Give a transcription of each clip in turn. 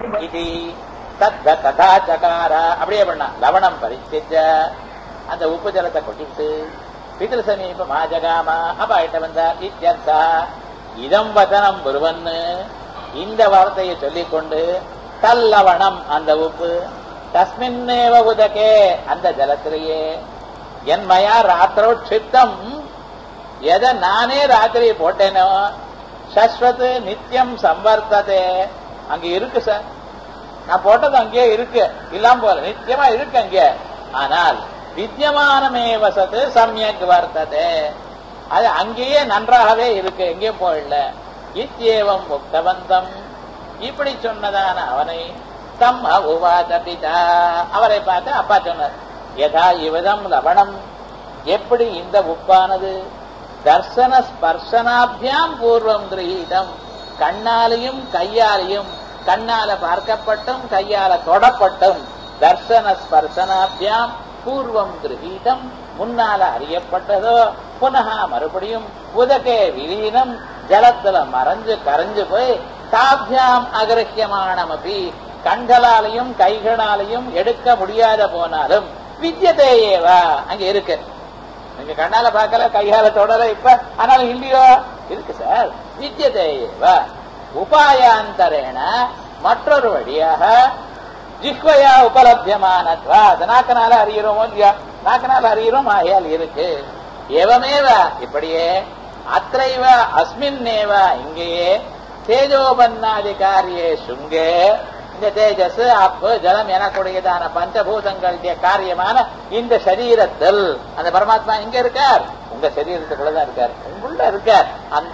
இது தத்த ததா சகார அப்படியே பண்ணா லவணம் பரிச்ச அந்த உப்பு ஜலத்தை கொட்டிட்டு பிதிரு சமீபமா ஜகாமா அப்பாயிட்ட வந்தா இத்தியர்த்தா இதம் வதனம் ஒருவன்னு இந்த வார்த்தையை சொல்லிக்கொண்டு தல்லவணம் அந்த உப்பு தஸ்மின்னேவ உதகே அந்த ஜலத்திலேயே என்மயா ராத்திரோ க்ஷிப்தம் எதை நானே ராத்திரி போட்டேனோ சஸ்வத் நித்தியம் சம்வர்த்ததே அங்க இருக்கு சார் நான் போட்டது அங்கேயே இருக்கு இல்லாம போல நித்தியமா இருக்கு அங்கே ஆனால் வித்தியமானமே வசத்து சமயக் வர்த்ததே அது அங்கேயே நன்றாகவே இருக்கு எங்கேயும் போயிடல இத்தியேவம் முக்தவந்தம் இப்படி சொன்னதான அவனை தம் உவாத பிதா அவரை பார்த்து அப்பா சொன்னார் யதா இவதம் லவணம் எப்படி இந்த உப்பானது தர்சன ஸ்பர்சனாபியாம் பூர்வம் கிரகீதம் கண்ணாலையும் கையாலையும் கண்ணால பார்க்கப்பட்டும் கையால தொடப்பட்டும் தர்சன ஸ்பர்சனாபியாம் பூர்வம் கிரகீதம் முன்னால அறியப்பட்டதோ புனக மறுபடியும் உதகே விலீனம் ஜலத்துல மறைஞ்சு கரைஞ்சு போய் தாபியாம் அகிரஹியமானமபி கண்களாலையும் கைகளாலையும் எடுக்க முடியாத போனாலும் வித்தியதேயேவா அங்க இருக்கு நீங்க கண்ணால பார்க்கல கையால தொடர இப்ப ஆனாலும் இல்லையோ இருக்கு சார் வித்தியதேயேவா உபாயாந்தரேன மற்றொரு வழியாக ஜிஹ்வயா உபலபியமானத்வா அது நாக்கனால அறிகிறோமோ இல்லையா நாக்கனால அறிகிறோம் ஆகையால் இருக்கு எவமேவ இப்படியே அத்தைவ அஸ்மின்னேவ இங்கேயே தேஜோபன்னாதிகாரியே சுங்கே இந்த தேஜஸ் அப்பு ஜலம் எனக்கூடியதான பஞ்சபூதங்களுடைய காரியமான இந்த சரீரத்தில் அந்த பரமாத்மா எங்க இருக்கார் உங்க சரீரத்துக்குள்ளதான் இருக்கார் உங்களுள்ள இருக்கார்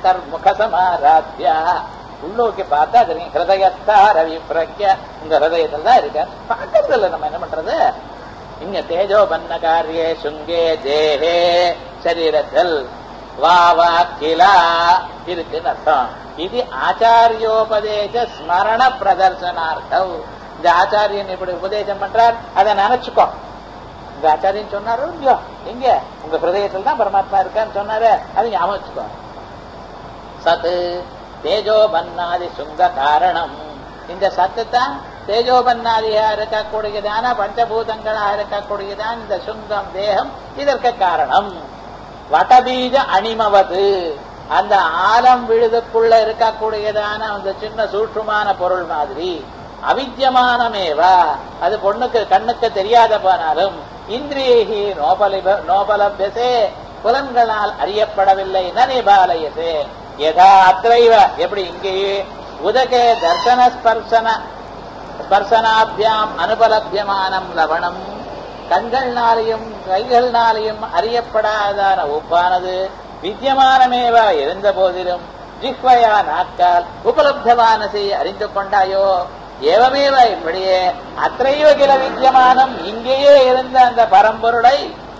அந்தர்முகசமாராத்யா உள்ளோக்கி பார்த்தா தெரியும் ஹிருதயத்தா ரவி பிரக்ய உங்க ஹிருதயத்தில் தான் இருக்கார் பார்க்கறது இல்லை நம்ம என்ன பண்றது இங்க தேஜோபன்ன காரியே சுங்கே தேஹே சரீரத்தில் வா வா கிலா இருக்குன்னு அர்த்தம் இது ஆச்சாரியோபதேச ஸ்மரண பிரதர்சனார்த்தம் இந்த ஆச்சாரியன் இப்படி உபதேசம் பண்றார் அதை நினைச்சுக்கோ இந்த ஆச்சாரியன் சொன்னாரோ இல்லையோ எங்க உங்க ஹிருதயத்தில் தான் பரமாத்மா இருக்கான்னு சொன்னாரு அது ஞாபகம் வச்சுக்கோ சத்து தேஜோபன்னாதி சுங்க காரணம் இந்த சத்து தான் தேஜோபன்னாதியா இருக்கக்கூடியதான பஞ்சபூதங்களா இருக்கக்கூடியதான் இந்த சுங்கம் தேகம் இதற்கு காரணம் வடபீஜ அணிமவது அந்த ஆலம் விழுதுக்குள்ள இருக்கக்கூடியதான அந்த சின்ன சூற்றுமான பொருள் மாதிரி அவித்தியமானமேவா அது பொண்ணுக்கு கண்ணுக்கு தெரியாத போனாலும் இந்திரியி நோபலிப நோபலபியசே புலன்களால் அறியப்படவில்லை நனிபாலயசே யதா அத்தைவ எப்படி இங்கேயே உதகே தர்சன ஸ்பர்சன ஸ்பர்சனாபியாம் அனுபலபியமானம் லவணம் கண்கள்னாலையும் கைகள்னாலையும் அறியப்படாதான உப்பானது வித்தியமானமேவா இருந்த போதிலும் ஜிஹ்வயா நாட்கால் உபலப்தமானசை அறிந்து கொண்டாயோ ஏவமேவ இப்படியே அத்தைவ கில வித்தியமானம் இங்கேயே இருந்த அந்த பரம்பொருளை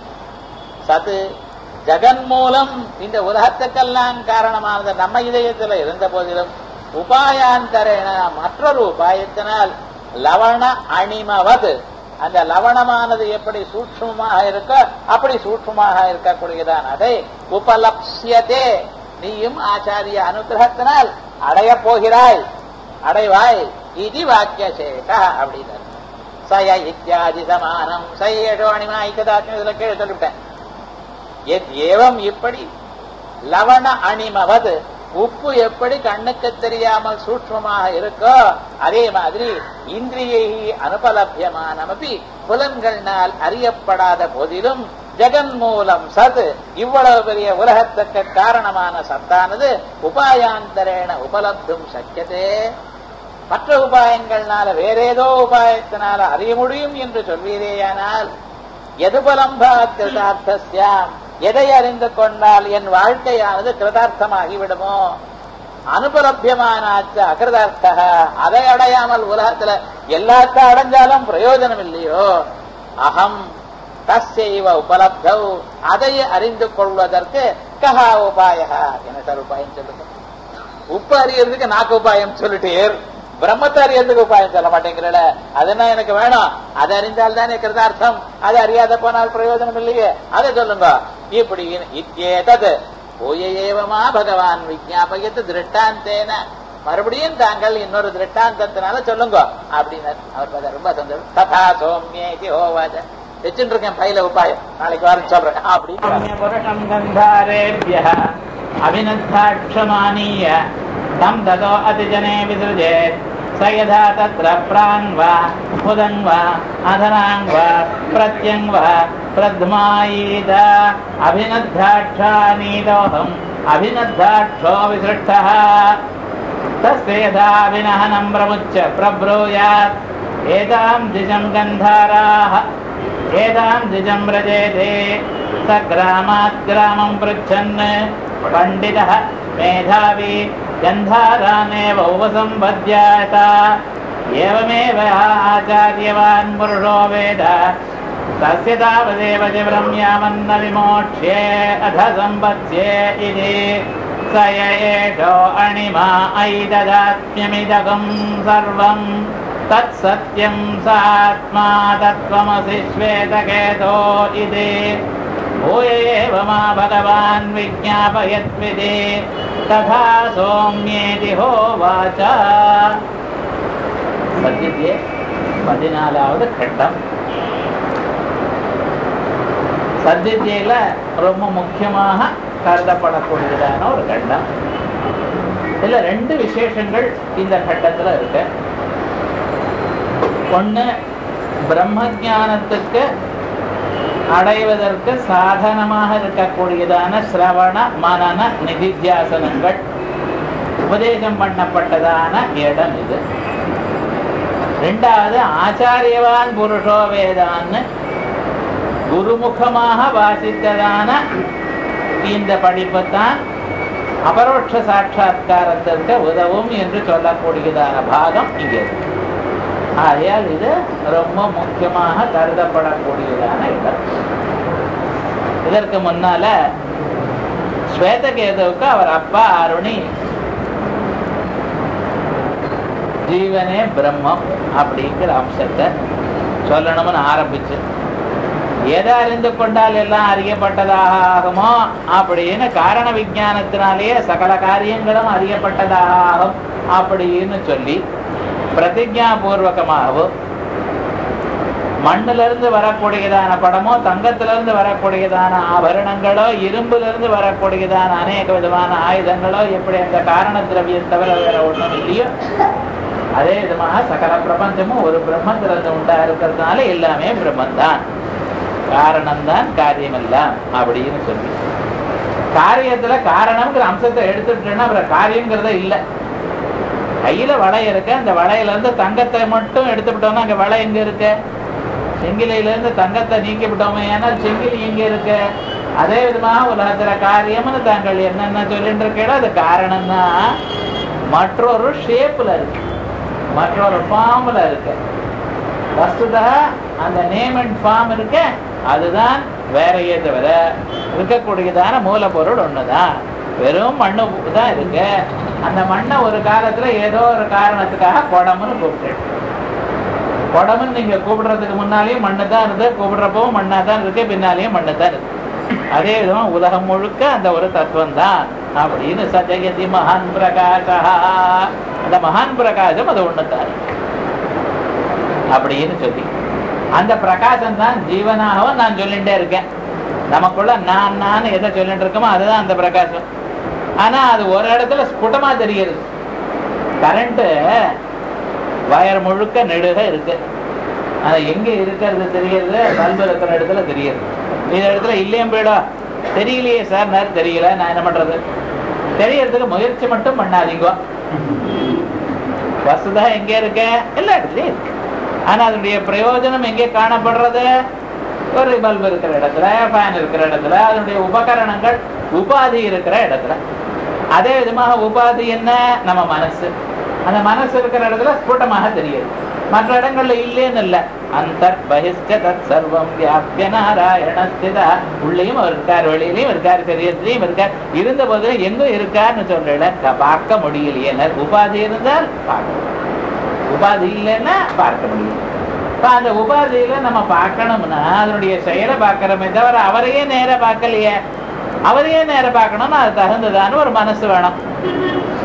சது ஜெகன் மூலம் இந்த உலகத்துக்கெல்லாம் காரணமானது நம்ம இதயத்தில் இருந்த போதிலும் உபாயாந்தரேன மற்றொரு உபாயத்தினால் லவண அணிமவது அந்த லவணமானது எப்படி சூட்சமாக இருக்கோ அப்படி சூட்சமாக இருக்கக்கூடியதான் அதை உபலப்சியதே நீயும் ஆச்சாரிய அனுகிரகத்தினால் அடைய போகிறாய் அடைவாய் இது வாக்கிய சேஷ அப்படின்னு சய இத்தியாதி சமானம் சையேஷோ அணிமா ஐக்கதாத்மி இதுல கீழே சொல்லிவிட்டேன் எத் ஏவம் இப்படி லவண அணிமவது உப்பு எப்படி கண்ணுக்கு தெரியாமல் சூட்சமாக இருக்கோ அதே மாதிரி இந்திரியை அனுபலபியமானமபி புலன்கள்னால் அறியப்படாத போதிலும் ஜெகன் மூலம் சத் இவ்வளவு பெரிய உலகத்துக்கு காரணமான சத்தானது உபாயாந்தரேன உபலப்தும் சக்கியதே மற்ற உபாயங்கள்னால வேறேதோ உபாயத்தினால அறிய முடியும் என்று சொல்வீரேயானால் எதுபலம்பா கிருதார்த்தஸ்யாம் எதை அறிந்து கொண்டால் என் வாழ்க்கையானது கிருதார்த்தமாகி விடுமோ அனுபலபியமானாச்ச அகிருதார்த்த அதை அடையாமல் உலகத்துல எல்லாத்த அடைஞ்சாலும் பிரயோஜனம் இல்லையோ அகம் தஸ்யைவ உபலப்தவ் அதை அறிந்து கொள்வதற்கு கஹா உபாய என்ன சார் உபாயம் சொல்லுங்க உப்பு அறியறதுக்கு நாக்கு உபாயம் சொல்லிட்டேர் பிரம்மத்தை அறியறதுக்கு உபாயம் சொல்ல மாட்டேங்கிறல அதுனா எனக்கு வேணும் அதை அறிந்தால் தானே கிருதார்த்தம் அதை அறியாத போனால் பிரயோஜனம் இல்லையே அதை சொல்லுங்க இப்படி இத்தியேதது பூயேவமா பகவான் விஜாபயத்து திருஷ்டாந்தேன மறுபடியும் தாங்கள் இன்னொரு திருஷ்டாந்தத்தினால சொல்லுங்க அப்படின்னு அவர் பார்த்தா ரொம்ப சந்தோஷம் ததா சோம்யேதி ஹோவாஜ வச்சுட்டு இருக்கேன் பையில உபாயம் நாளைக்கு வாரம் சொல்றேன் அப்படின்னு புருஷம் கந்தாரேபிய அபிநத்தாட்சமானீய தம் ததோ அதிஜனே விசுஜேத் स यथा तत्र प्राङ् वा मुदङ् वा अधराङ् वा प्रत्यङ् वा प्रध्मायीत अभिनद्धाक्षानीतोऽहम् अभिनद्धाक्षो विसृष्टः तस्य यथा अभिनहनम् प्रमुच्य प्रब्रूयात् एताम् दिशम् गन्धाराः एताम् दिशम् व्रजेते स ग्रामात् ग्रामम् पृच्छन् पण्डितः मेधावी गन्धारानेव उपसम्पद्यात एवमेव आचार्यवान् पुरुषो वेद तस्य तावदेव च ब्रह्म्यामन्न विमोक्ष्ये अथ सम्पत्स्ये इति स य एषो अणिमा ऐददात्म्यमिदकम् सर्वम् तत्सत्यम् सात्मा तत्त्वमसि श्वेतकेतो इति भूय एव मा भगवान् विज्ञापयत्विति तथा சோம்யேதி ஹோவாச்ச சத்தியத்தியே பதினாலாவது கட்டம் சத்தியத்தியில ரொம்ப முக்கியமாக கருதப்படக்கூடியதான ஒரு கட்டம் இதுல ரெண்டு விசேஷங்கள் இந்த கட்டத்துல இருக்கு ஒண்ணு பிரம்ம ஜானத்துக்கு அடைவதற்கு சாதனமாக இருக்கக்கூடியதான சிரவண மனன நிதித்தியாசனங்கள் உபதேசம் பண்ணப்பட்டதான இடம் இது ரெண்டாவது ஆச்சாரியவான் புருஷோ வேதான்னு குருமுகமாக வாசித்ததான இந்த படிப்பு தான் அபரோட்ச சாட்சா்காரத்திற்கு உதவும் என்று சொல்லக்கூடியதான பாகம் இங்கே இருக்கு ஆகையால் இது ரொம்ப முக்கியமாக கருதப்படக்கூடியதான இடம் இதற்கு முன்னால ஸ்வேதகேதுவுக்கு அவர் அப்பா அருணி ஜீவனே பிரம்மம் அப்படிங்கிற அம்சத்தை சொல்லணும்னு ஆரம்பிச்சு எதை அறிந்து கொண்டால் எல்லாம் அறியப்பட்டதாக ஆகுமோ அப்படின்னு காரண விஞ்ஞானத்தினாலேயே சகல காரியங்களும் அறியப்பட்டதாக ஆகும் அப்படின்னு சொல்லி பிரதிஜா பூர்வகமாகவோ மண்ணுல இருந்து வரக்கூடியதான படமோ தங்கத்துல இருந்து வரக்கூடியதான ஆபரணங்களோ இரும்புல இருந்து வரக்கூடியதான அநேக விதமான ஆயுதங்களோ எப்படி அந்த காரண திரவியம் தவிர வேற ஒண்ணும் இல்லையோ அதே விதமாக சகல பிரபஞ்சமும் ஒரு பிரம்மத்திலிருந்து உண்டா இருக்கிறதுனால எல்லாமே பிரம்மந்தான் காரணம்தான் காரியம் எல்லாம் அப்படின்னு சொல்லி காரியத்துல காரணம்ங்கிற அம்சத்தை எடுத்துட்டேன்னா அப்புறம் காரியங்கிறத இல்லை கையில வளை இருக்கு அந்த வளையில இருந்து தங்கத்தை மட்டும் எடுத்துவிட்டோம்னா அங்க வளை எங்க இருக்கு செங்கிலியில இருந்து தங்கத்தை நீக்கி விட்டோமே ஏன்னால் செங்கிலி எங்க இருக்கு அதே விதமாக உலகத்துல காரியம்னு தாங்கள் என்னென்ன சொல்லிட்டு இருக்கீங்களோ அது காரணம்னா மற்றொரு ஷேப்ல இருக்கு மற்றொரு ஃபார்ம்ல இருக்கு வஸ்துதா அந்த நேம் அண்ட் ஃபார்ம் இருக்கு அதுதான் வேறையே தவிர இருக்கக்கூடியதான மூலப்பொருள் ஒண்ணுதான் வெறும் மண்ணு தான் இருக்கு அந்த மண்ணை ஒரு காலத்துல ஏதோ ஒரு காரணத்துக்காக குடம்னு கூப்பிட்டு குடம்னு நீங்க கூப்பிடுறதுக்கு முன்னாலேயும் மண்ணு தான் இருந்து கூப்பிடுறப்பவும் மண்ணா தான் இருக்கு பின்னாலேயும் மண்ணு தான் இருக்கு அதே விதமா உலகம் முழுக்க அந்த ஒரு தத்துவம் தான் அப்படின்னு சஜயதி மகான் பிரகாசா அந்த மகான் பிரகாசம் அது ஒண்ணுதான் அப்படின்னு சொல்லி அந்த பிரகாசம் தான் ஜீவனாகவும் நான் சொல்லிட்டே இருக்கேன் நமக்குள்ள நான் நான் எதை சொல்லிட்டு இருக்கோமோ அதுதான் அந்த பிரகாசம் ஆனா அது ஒரு இடத்துல ஸ்புட்டமா தெரிகிறது கரண்ட் வயர் முழுக்க நெடுக இருக்கு அது எங்க இருக்கிறது தெரியுது பல்பு இருக்கிற இடத்துல தெரியுது இந்த இடத்துல இல்லையும் போயிடும் தெரியலையே சார் நேரம் தெரியல நான் என்ன பண்றது தெரியறதுக்கு முயற்சி மட்டும் பண்ணாதீங்க வசுதா எங்க இருக்க எல்லா இடத்துலயும் இருக்கு ஆனா அதனுடைய பிரயோஜனம் எங்கே காணப்படுறது ஒரு பல்பு இருக்கிற இடத்துல ஃபேன் இருக்கிற இடத்துல அதனுடைய உபகரணங்கள் உபாதி இருக்கிற இடத்துல அதே விதமாக உபாதி என்ன நம்ம மனசு அந்த மனசு இருக்கிற இடத்துல ஸ்புட்டமாக தெரியுது மற்ற இடங்கள்ல இல்லைன்னு இல்ல அந்த பகிஷ்ட தத் சர்வம் வியாபிய நாராயணஸ்திதா உள்ளேயும் அவர் இருக்கார் வெளியிலையும் இருக்கார் சரீரத்திலையும் இருக்கார் இருந்த போது எங்கும் இருக்கார்னு சொல்றேன் பார்க்க முடியலையே உபாதி இருந்தால் பார்க்க முடியும் உபாதி இல்லைன்னா பார்க்க முடியும் இப்ப அந்த உபாதியில நம்ம பார்க்கணும்னா அதனுடைய செயலை பார்க்கிறோமே தவிர அவரையே நேர பார்க்கலையே அவரையே நேர பார்க்கணும்னா அது தகுந்ததான ஒரு மனசு வேணும்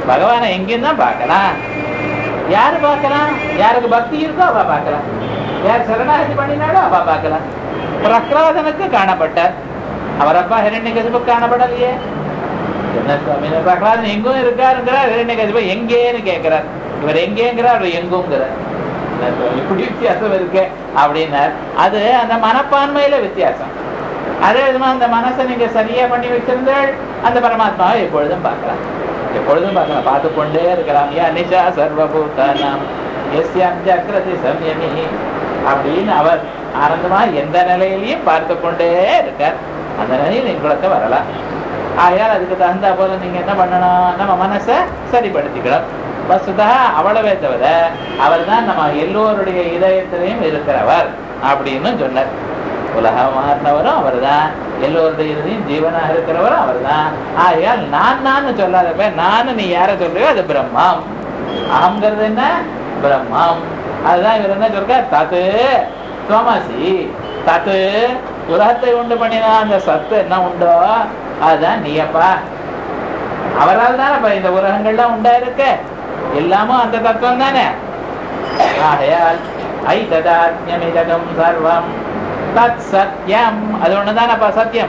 பகவானை எங்கேயும் தான் பார்க்கலாம் யாரு பார்க்கலாம் யாருக்கு பக்தி இருக்கோ அவ பார்க்கலாம் யார் சரணாகதி பண்ணினாலும் அவ பார்க்கலாம் பிரகலாதனுக்கு காணப்பட்டார் அவர் அப்பா ஹிரண்ய காணப்படலையே என்ன சுவாமி பிரகலாதன் எங்கும் இருக்காருங்கிறார் ஹிரண்ய எங்கேன்னு கேட்கிறார் இவர் எங்கேங்கிறார் அவர் எங்குங்கிறார் என்ன சுவாமி, இப்படி வித்தியாசம் இருக்கு அப்படின்னார் அது அந்த மனப்பான்மையில வித்தியாசம் அதே விதமா அந்த மனசை நீங்க சரியா பண்ணி வச்சிருந்தால் அந்த பரமாத்மாவை எப்பொழுதும் பார்க்கலாம் எப்பொழுதும் பார்க்கலாம் பார்த்து கொண்டே இருக்கலாம் யா நிஷா சர்வபூதானாம் எஸ்யாம் ஜக்ரதி சம்யமி அப்படின்னு அவர் ஆனந்தமா எந்த நிலையிலையும் பார்த்து கொண்டே இருக்கார் அந்த நிலையில் உங்களுக்கு வரலாம் ஆகையால் அதுக்கு தகுந்தா போல நீங்க என்ன பண்ணணும் நம்ம மனசை சரிப்படுத்திக்கணும் வசுதா அவ்வளவே தவிர அவர் தான் நம்ம எல்லோருடைய இதயத்திலையும் இருக்கிறவர் அப்படின்னு சொன்னார் உலகமானவரும் அவர் தான் எல்லோருடைய இறுதியும் ஜீவனாக இருக்கிறவரும் அவர் தான் ஆகையால் நான் நான் சொல்லாதப்ப நான் நீ யார சொல்றியோ அது பிரம்மம் அகங்கிறது என்ன பிரம்மம் அதுதான் இவர் என்ன சொல்ற தத்து சோமாசி தத்து உலகத்தை உண்டு பண்ணினா அந்த சத்து என்ன உண்டோ அதுதான் நீயப்பா அவரால் தானே இந்த உலகங்கள்லாம் உண்டா இருக்கு எல்லாமும் அந்த தத்துவம் தானே ஆகையால் ஐததாத்யமிதகம் சர்வம் தத் சத்யம் அது ஒண்ணுதானப்பா சத்தியம்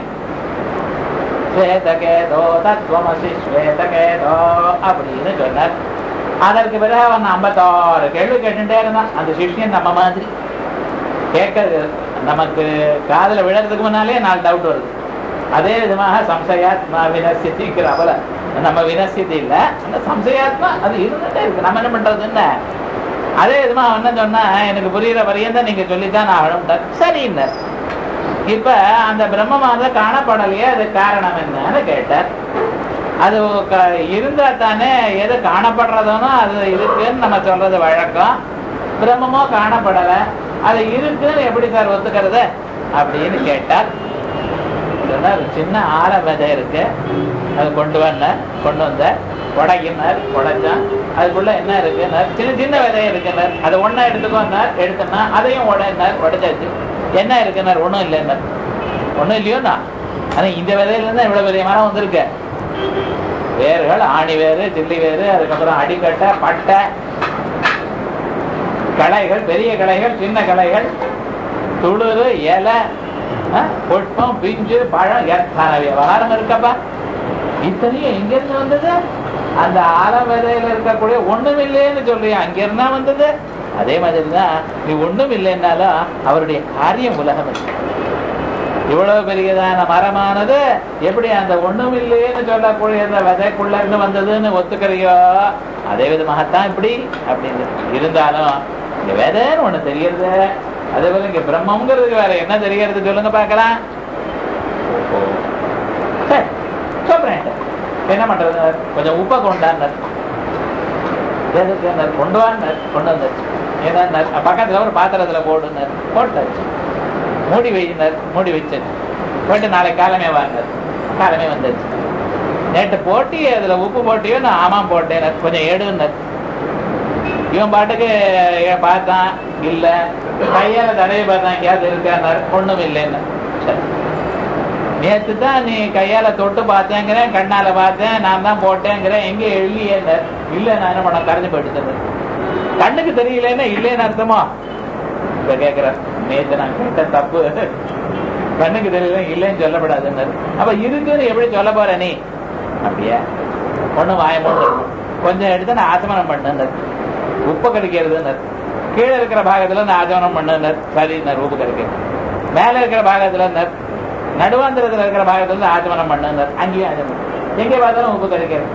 ஸ்வேதகேதோ தத்துவமசி ஸ்வேதகேதோ அப்படின்னு சொன்னார் அதற்கு பிறகு அவன் ஐம்பத்தாறு கேள்வி கேட்டுட்டே இருந்தான் அந்த சிஷ்யன் நம்ம மாதிரி கேட்கறது நமக்கு காதுல விழறதுக்கு முன்னாலே நாலு டவுட் வருது அதே விதமாக சம்சயாத்மா வினசித்திங்கிற அவல நம்ம வினசித்தி இல்ல அந்த சம்சயாத்மா அது இருந்துட்டே இருக்கு நம்ம என்ன பண்றது என்ன அதே விதமா அவன் என்ன சொன்னா எனக்கு புரியுற வரையும் நீங்க சொல்லித்தான் ஆகணும் சரின்னார் இப்ப அந்த பிரம்மமானது காணப்படலையே அது காரணம் என்னன்னு கேட்டார் அது க- இருந்தா தானே எது காணப்படுறதோனோ அது இருக்குன்னு நம்ம சொல்றது வழக்கம் பிரம்மமோ காணப்படல அது இருக்குன்னு எப்படி சார் ஒத்துக்கிறது அப்படின்னு கேட்டார் சொன்னார் சின்ன ஆல விதை இருக்கு அது கொண்டு வந்த கொண்டு வந்த உடைக்கினார் உடைச்சான் அதுக்குள்ள என்ன இருக்குன்னார் சின்ன சின்ன விதை இருக்குன்னார் அதை ஒண்ணா எடுத்துக்கோன்னார் எடுத்தனா அதையும் உடைனார் உடைச்சாச்சு என்ன இருக்குன்னார் ஒண்ணும் இல்லைன்னார் ஒண்ணும் இல்லையோண்ணா ஆனா இந்த விதையில இருந்தா இவ்வளவு பெரிய மரம் வந்திருக்கு வேர்கள் ஆணி வேறு சில்லி வேறு அதுக்கப்புறம் அடிக்கட்டை பட்டை களைகள் பெரிய களைகள் சின்ன களைகள் துளிரு இலை ஆ, புஷ்பம் பிஞ்சு பழம் எத்தனை விவகாரம் இருக்கப்பா இத்தனையும் எங்க இருந்து வந்தது அந்த ஆல விதையில இருக்கக்கூடிய ஒண்ணும் இல்லைன்னு சொல்றியா அங்க இருந்தா வந்தது அதே மாதிரி தான் நீ ஒண்ணும் இல்லைன்னாலும் அவருடைய காரியம் உலகம் இருக்கு இவ்வளவு பெரியதான மரமானது எப்படி அந்த ஒண்ணும் இல்லைன்னு சொல்லக்கூடிய அந்த விதைக்குள்ள இருந்து வந்ததுன்னு ஒத்துக்கிறியோ அதே விதமாகத்தான் இப்படி அப்படின்னு இருந்தாலும் இங்க விதைன்னு ஒண்ணு தெரியறது அதே போல இங்க பிரம்மங்கிறதுக்கு வேற என்ன தெரியறது சொல்லுங்க பார்க்கலாம் ஓஹோ. சரி, சொல்றேன் என்ன பண்றது கொஞ்சம் உப்பை கொண்டாந்தார் எதுக்கு கொண்டு வான்னார் கொண்டு வந்தார் ஏன்னா பக்கத்துல ஒரு பாத்திரத்துல போடுனார் போட்டாச்சு மூடி வைனார் மூடி வச்சது போட்டு நாளைக்கு காலமே வாங்கினார் காலமே வந்துச்சு நேற்று போட்டி அதுல உப்பு போட்டியோ நான் ஆமாம் போட்டேன் கொஞ்சம் எடுனார் இவன் பாட்டுக்கு ஏ- பார்த்தான் இல்ல கையால தடவை பார்த்தான் எங்கேயாவது இருக்கானார் ஒண்ணும் இல்லைன்னு சரி நேத்து தான் நீ கையால தொட்டு பார்த்தேங்கிறேன் கண்ணால பார்த்தேன் நான் தான் போட்டேங்கிறேன் எங்க இல்லையே இல்ல நான் என்ன பண்ண கரைஞ்சு போயிட்டு கண்ணுக்கு தெரியலன்னா இல்லைன்னு அர்த்தமா இப்ப கேக்குறேன் நேத்து நான் கேட்ட தப்பு கண்ணுக்கு தெரியல இல்லைன்னு சொல்லப்படாதுன்னு அப்ப இருக்குன்னு எப்படி சொல்ல போற நீ அப்படியா ஒண்ணு வாயமோன்னு கொஞ்சம் எடுத்து நான் ஆசமனம் பண்ணேன் உப்பு கடிக்கிறதுன்னு கீழே இருக்கிற பாகத்துல நான் ஆச்சமனம் பண்ணேன் சரின்னார் உப்பு கடிக்கிறது மேல இருக்கிற பாகத்துல நர் நடுவாந்திரத்துல இருக்கிற பாகத்துல இருந்து ஆச்சமனம் பண்ணேன் அங்கேயும் ஆச்சமனம் எங்க பார்த்தாலும் உப்பு கடிக்கிறது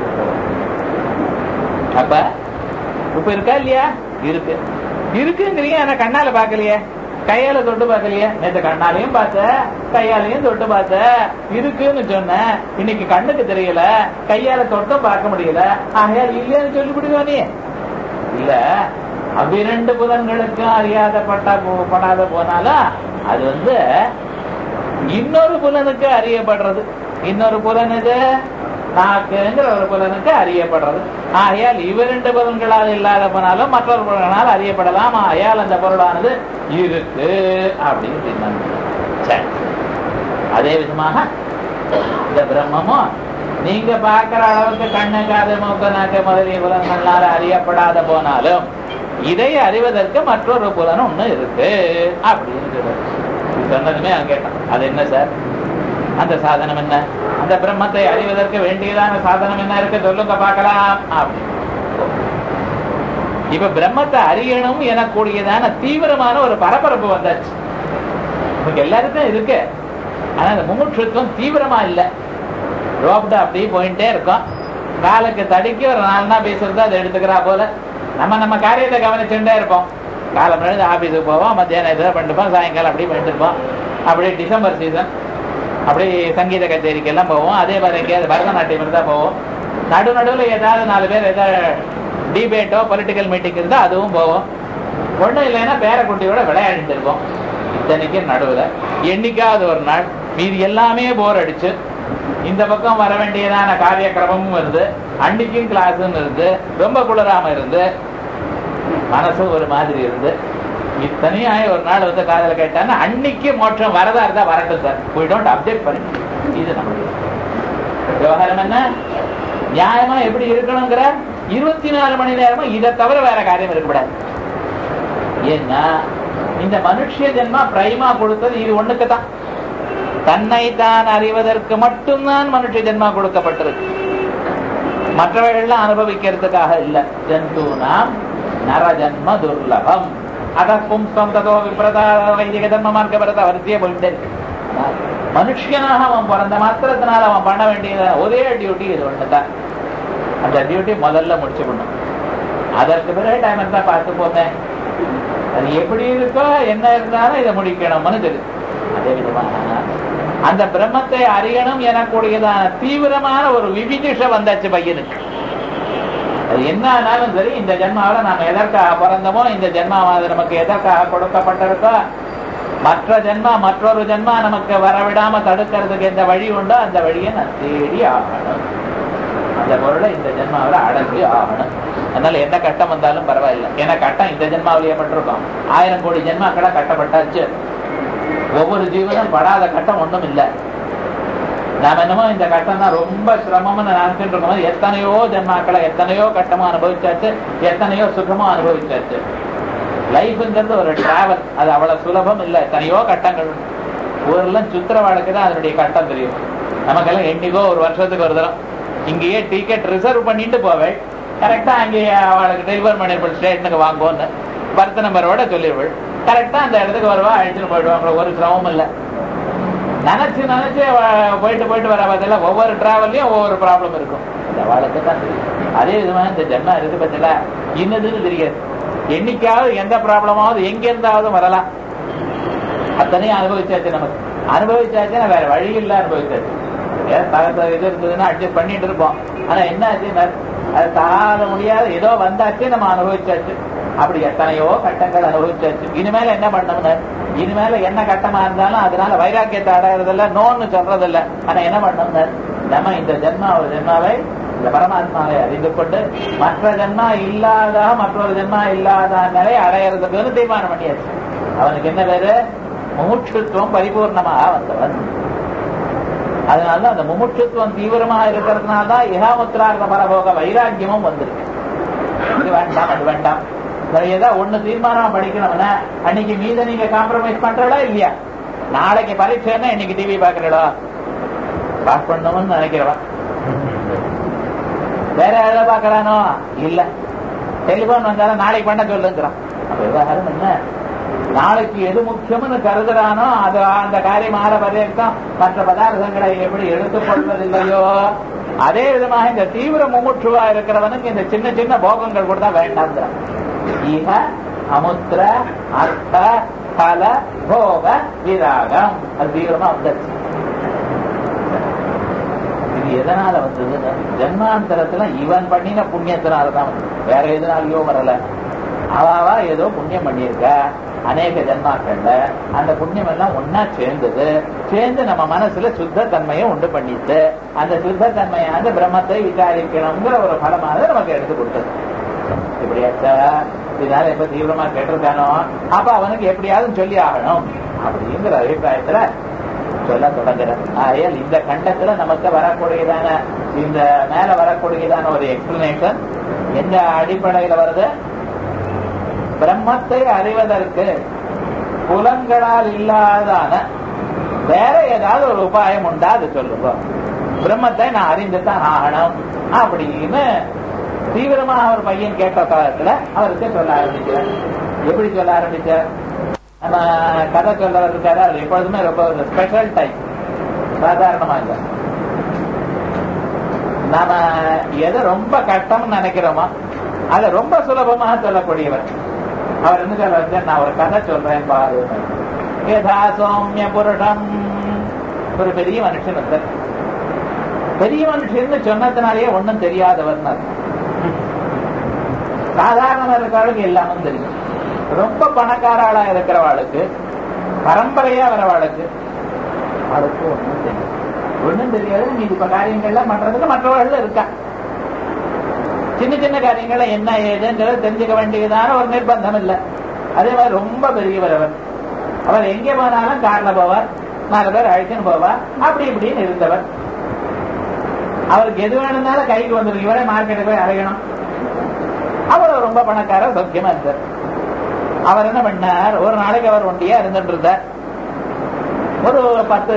அப்ப உப்பு இருக்கா இல்லையா இருக்கு இருக்குங்கிறீங்க ஆனா கண்ணால பாக்கலையே கையால தொட்டு பார்க்கலையே நேற்று கண்ணாலையும் பார்த்த கையாலையும் தொட்டு பார்த்த இருக்குன்னு சொன்னேன் இன்னைக்கு கண்ணுக்கு தெரியல கையால தொட்டும் பார்க்க முடியல ஆகையால் இல்லைன்னு சொல்லிவிடுவா நீ இல்ல அவ்விரண்டு புலன்களுக்கும் அறியாத பட்டா போ- படாத போனாலும் அது வந்து இன்னொரு புலனுக்கு அறியப்படுறது இன்னொரு புலன் இது நாக்குங்கிற ஒரு புலனுக்கு அறியப்படுறது ஆகையால் இவரெண்டு புலன்களால் இல்லாத போனாலும் மற்றொரு புலன்களால் அறியப்படலாம் ஆகையால் அந்த பொருளானது இருக்கு அப்படின்னு தீர்மானம் சரி அதே விதமாக இந்த பிரம்மமும் நீங்க பார்க்கிற அளவுக்கு கண்ணு காது மூக்கு நாக்கு முதலிய புலன்களால அறியப்படாத போனாலும் இதை அறிவதற்கு மற்றொரு புலன் ஒண்ணு இருக்கு அப்படின்னு சொல்றாரு. இது சொன்னதுமே அவன் கேட்டான் அது என்ன சார் அந்த சாதனம் என்ன அந்த பிரம்மத்தை அறிவதற்கு வேண்டியதான சாதனம் என்ன இருக்கு சொல்லுங்க பார்க்கலாம் அப்படின்னு இப்ப பிரம்மத்தை அறியணும் எனக்கூடியதான தீவிரமான ஒரு பரபரப்பு வந்தாச்சு நமக்கு எல்லாருக்கும் இருக்கு ஆனா அந்த முமுட்சுத்துவம் தீவிரமா இல்ல ரோப்டு அப்படியே போயிட்டே இருக்கும் காலுக்கு தடுக்கி ஒரு நாலு நாள் பேசுறது அதை எடுத்துக்கிறா போல நம்ம நம்ம காரியத்தை கவனிச்சுட்டே இருப்போம் காலம் எழுந்து ஆபீஸுக்கு போவோம் மத்தியானம் இதை பண்ணிருப்போம் சாயங்காலம் அப்படியே பண்ணிட்டு இருப்போம் அப்படியே டிசம்பர் சீசன் அப்படியே சங்கீத கச்சேரிக்கு எல்லாம் போவோம் அதே மாதிரி எங்கேயாவது பரதநாட்டியம் இருந்தா போவோம் நடு நடுவில் ஏதாவது நாலு பேர் ஏதாவது டிபேட்டோ பொலிட்டிக்கல் மீட்டிங் இருந்தா அதுவும் போவோம் ஒண்ணும் இல்லைன்னா பேரக்குட்டியோட விளையாடிட்டு இருப்போம் இத்தனைக்கு நடுவுல என்னைக்காவது ஒரு நாள் மீதி எல்லாமே போர் அடிச்சு இந்த பக்கம் வர வேண்டியதான காரியக்கிரமமும் இருந்து அன்னைக்கும் கிளாஸும் இருந்து ரொம்ப குளிராம இருந்து மனசு ஒரு மாதிரி இருந்து இத்தனையும் ஒரு நாள் வந்து காதல கேட்டான்னா அன்னைக்கு மோட்சம் வரதா இருந்தா வரட்டும் சார் we don't object பண்ணி இது நம்மளுடைய விவகாரம் என்ன நியாயமா எப்படி இருக்கணுங்கிற இருபத்தி நாலு மணி நேரமா இதை தவிர வேற காரியம் இருக்கக்கூடாது ஏன்னா இந்த மனுஷ ஜென்மா பிரைமா கொடுத்தது இது ஒண்ணுக்கு தான் தன்னை தான் அறிவதற்கு மட்டும்தான் மனுஷ ஜென்மா கொடுக்கப்பட்டிருக்கு மற்றவர்கள்லாம் அனுபவிக்கிறதுக்காக இல்ல ஜந்து நாம் நரஜன்ம துர்லபம் அத பும்சம் ததோ விப்ரதா வைதிக தர்ம மார்க்க பரத வரிசையே போயிட்டே இருக்கு மனுஷனாக அவன் பிறந்த மாத்திரத்தினால அவன் பண்ண வேண்டியது ஒரே டியூட்டி இது ஒண்ணுதான் அந்த டியூட்டி முதல்ல முடிச்சு பண்ணும் அதற்கு பிறகு டைம் இருந்தா பார்த்து போனேன் அது எப்படி இருக்கோ என்ன இருந்தாலும் இதை முடிக்கணும்னு தெரியுது அதே விதமாக அந்த பிரம்மத்தை அறியணும் எனக்கூடியதான தீவிரமான ஒரு விவிதிஷ வந்தாச்சு பையனுக்கு அது என்ன ஆனாலும் சரி இந்த ஜென்மாவில நாம எதற்காக பிறந்தோமோ இந்த ஜென்மாவது நமக்கு எதற்காக கொடுக்கப்பட்டிருக்கோ மற்ற ஜென்மா மற்றொரு ஜென்மா நமக்கு வரவிடாம தடுக்கிறதுக்கு எந்த வழி உண்டோ அந்த வழியை நான் தேடி ஆகணும் அந்த பொருளை இந்த ஜென்மாவில அடங்கி ஆகணும் அதனால எந்த கட்டம் வந்தாலும் பரவாயில்லை ஏன்னா கட்டம் இந்த ஜென்மாவிலேயே பட்டிருக்கோம் ஆயிரம் கோடி ஜென்மாக்களை கட்டப்பட்டாச்சு ஒவ்வொரு ஜீவனும் படாத கட்டம் ஒண்ணும் இல்லை நாம என்னமோ இந்த கட்டம் தான் ரொம்ப சிரமம்னு நினைச்சுட்டு இருக்கோம் எத்தனையோ ஜென்மாக்களை எத்தனையோ கட்டமா அனுபவிச்சாச்சு எத்தனையோ சுகமா அனுபவிச்சாச்சு லைஃப்ங்கிறது ஒரு டிராவல் அது அவ்வளவு சுலபம் இல்லை எத்தனையோ கட்டங்கள் உண்டு. ஊரெல்லாம் சுத்துற வாழ்க்கை தான் அதனுடைய கட்டம் தெரியும் நமக்கெல்லாம் என்னைக்கோ ஒரு வருஷத்துக்கு ஒரு தரம் இங்கேயே டிக்கெட் ரிசர்வ் பண்ணிட்டு போவேன் கரெக்டா அங்கேயே அவளுக்கு டெலிவர் பண்ணிருப்பேன் ஸ்டேஷனுக்கு வாங்குவோன்னு பர்த் நம்பரோட சொல்லிடுவேன் கரெக்டா அந்த இடத்துக்கு வருவா அழைச்சிட்டு போயிடுவாங்க ஒரு சிரமம் இல்லை நினைச்சு நினைச்சு அவ போயிட்டு போயிட்டு வர பார்த்தல ஒவ்வொரு டிராவல்லையும் ஒவ்வொரு ப்ராப்ளம் இருக்கும் இந்த வாழ்க்கை தான் தெரியும் அதே விதமாக இந்த ஜென்மா இருக்கு பத்தில இன்னதுன்னு தெரியாது என்னைக்காவது எந்த ப்ராப்ளமாவது எங்க இருந்தாவது வரலாம் அத்தனையும் அனுபவிச்சாச்சு நமக்கு அனுபவிச்சாச்சுன்னா வேற வழி இல்ல அனுபவிச்சாச்சு ஏன் தகத்த இது இருந்ததுன்னா அட்ஜஸ்ட் பண்ணிட்டு இருப்போம் ஆனா என்ன ஆச்சுன்னா அது தாழ முடியாத ஏதோ வந்தாச்சு நம்ம அனுபவிச்சாச்சு அப்படி எத்தனையோ கட்டங்கள் அனுபவிச்சாச்சு இனிமேல என்ன பண்ணணும்னு இனிமேல என்ன கட்டமா இருந்தாலும் அதனால வைராக்கியத்தை அடையறதில்ல நோன்னு சொல்றதில்ல ஆனா என்ன பண்ணணும்னு நம்ம இந்த ஜென்மா ஒரு ஜென்மாவை இந்த பரமாத்மாவை அறிந்து கொண்டு மற்ற ஜென்மா இல்லாத மற்றொரு ஜென்மா இல்லாத நிலை அடையறதுக்குன்னு தீர்மானம் பண்ணியாச்சு அவனுக்கு என்ன பேரு முமுட்சுத்துவம் பரிபூர்ணமாக வந்தவன் அதனால அந்த முமுட்சுத்துவம் தீவிரமா இருக்கிறதுனால தான் இகாமுத்திரார்த்த பரபோக வைராக்கியமும் வந்திருக்கு இது வேண்டாம் அது வேண்டாம் சரி, ஏதோ ஒண்ணு தீர்மானம் படிக்கணும்னா அன்னைக்கு மீத நீங்க காம்ப்ரமைஸ் பண்றடா இல்லையா நாளைக்கு பரீட்சைன்னா இன்னைக்கு டிவி பாக்குறடா பாஸ் பண்ணணும்னு நினைக்கிறவா வேற எதாவது பாக்குறானோ இல்ல டெலிபோன் வந்தாலும் நாளைக்கு பண்ண சொல்லுங்கிறான் அப்ப விவகாரம் என்ன நாளைக்கு எது முக்கியம்னு கருதுறானோ அது அந்த காரியம் ஆற பரியக்கம் மற்ற பதார்த்தங்களை எப்படி எடுத்துக் கொள்வதில்லையோ அதே விதமாக இந்த தீவிர முமுட்சுவா இருக்கிறவனுக்கு இந்த சின்ன சின்ன போகங்கள் கூட தான் வேண்டாங்கிறான் ஈக அமுத்திர அர்த்த பல போக விராகம் அது தீவிரமா வந்துருச்சு இது எதனால வந்தது ஜென்மாந்தரத்துல இவன் பண்ணின புண்ணியத்தினால தான் வந்தது வேற எதனாலயோ வரல அவாவா ஏதோ புண்ணியம் பண்ணியிருக்க அநேக ஜென்மாக்கள்ல அந்த புண்ணியம் எல்லாம் ஒன்னா சேர்ந்தது சேர்ந்து நம்ம மனசுல சுத்த தன்மையை உண்டு பண்ணிட்டு அந்த சுத்த தன்மையான பிரம்மத்தை விசாரிக்கணுங்கிற ஒரு பலமாக நமக்கு எடுத்து கொடுத்தது இப்படியாச்சா இதனால எப்ப தீவிரமா கேட்டிருக்கானோ அப்ப அவனுக்கு எப்படியாவது சொல்லி ஆகணும் அப்படிங்கிற அபிப்பிராயத்துல சொல்ல தொடங்குற ஆகையால் இந்த கண்டத்துல நமக்கு வரக்கூடியதான இந்த மேல வரக்கூடியதான ஒரு எக்ஸ்பிளனேஷன் எந்த அடிப்படையில வருது பிரம்மத்தை அறிவதற்கு புலன்களால் இல்லாதான வேற ஏதாவது ஒரு உபாயம் உண்டா அது சொல்லுங்க பிரம்மத்தை நான் அறிந்துதான் ஆகணும் அப்படின்னு தீவிரமா அவர் பையன் கேட்ட காலத்துல அவருக்கு சொல்ல ஆரம்பிக்கிறார் எப்படி சொல்ல ஆரம்பிச்சார் நம்ம கதை சொல்லவர் இருக்காரு அவர் எப்பொழுதுமே ரொம்ப ஒரு ஸ்பெஷல் டைப் சாதாரணமா இல்லை நாம எதை ரொம்ப கஷ்டம்னு நினைக்கிறோமோ அதை ரொம்ப சுலபமாக சொல்லக்கூடியவர் அவர் என்ன சொல்ல வச்சார் நான் ஒரு கதை சொல்றேன் பாரு யதா சௌமிய புருஷம் ஒரு பெரிய மனுஷன் இருந்தார் பெரிய மனுஷன் சொன்னதுனாலேயே ஒண்ணும் தெரியாதவர் சாதாரணமா இருக்கிறவளுக்கு எல்லாமும் தெரியும் ரொம்ப பணக்காராளா இருக்கிறவாளுக்கு பரம்பரையா வரவாளுக்கு அவளுக்கு ஒண்ணும் தெரியும் ஒண்ணும் தெரியாது மீதி இப்ப காரியங்கள்லாம் பண்றதுக்கு மற்றவர்கள் இருக்கா சின்ன சின்ன காரியங்களை என்ன ஏதுங்கிறத தெரிஞ்சுக்க வேண்டியதான ஒரு நிர்பந்தம் இல்லை அதே மாதிரி ரொம்ப பெரியவர் அவர் அவர் எங்கே போனாலும் கார்ல போவார் நாலு பேர் அழைச்சுன்னு போவார் அப்படி இப்படின்னு இருந்தவர் அவருக்கு எது வேணும்னாலும் கைக்கு வந்துடும் இவரே மார்க்கெட்டுக்கு போய் அலையணும் அவர் ரொம்ப பணக்காரர் சௌக்கியமா இருந்தார் அவர் என்ன பண்ணார் ஒரு நாளைக்கு அவர் ஒண்டியா இருந்துட்டு இருந்தார் ஒரு பத்து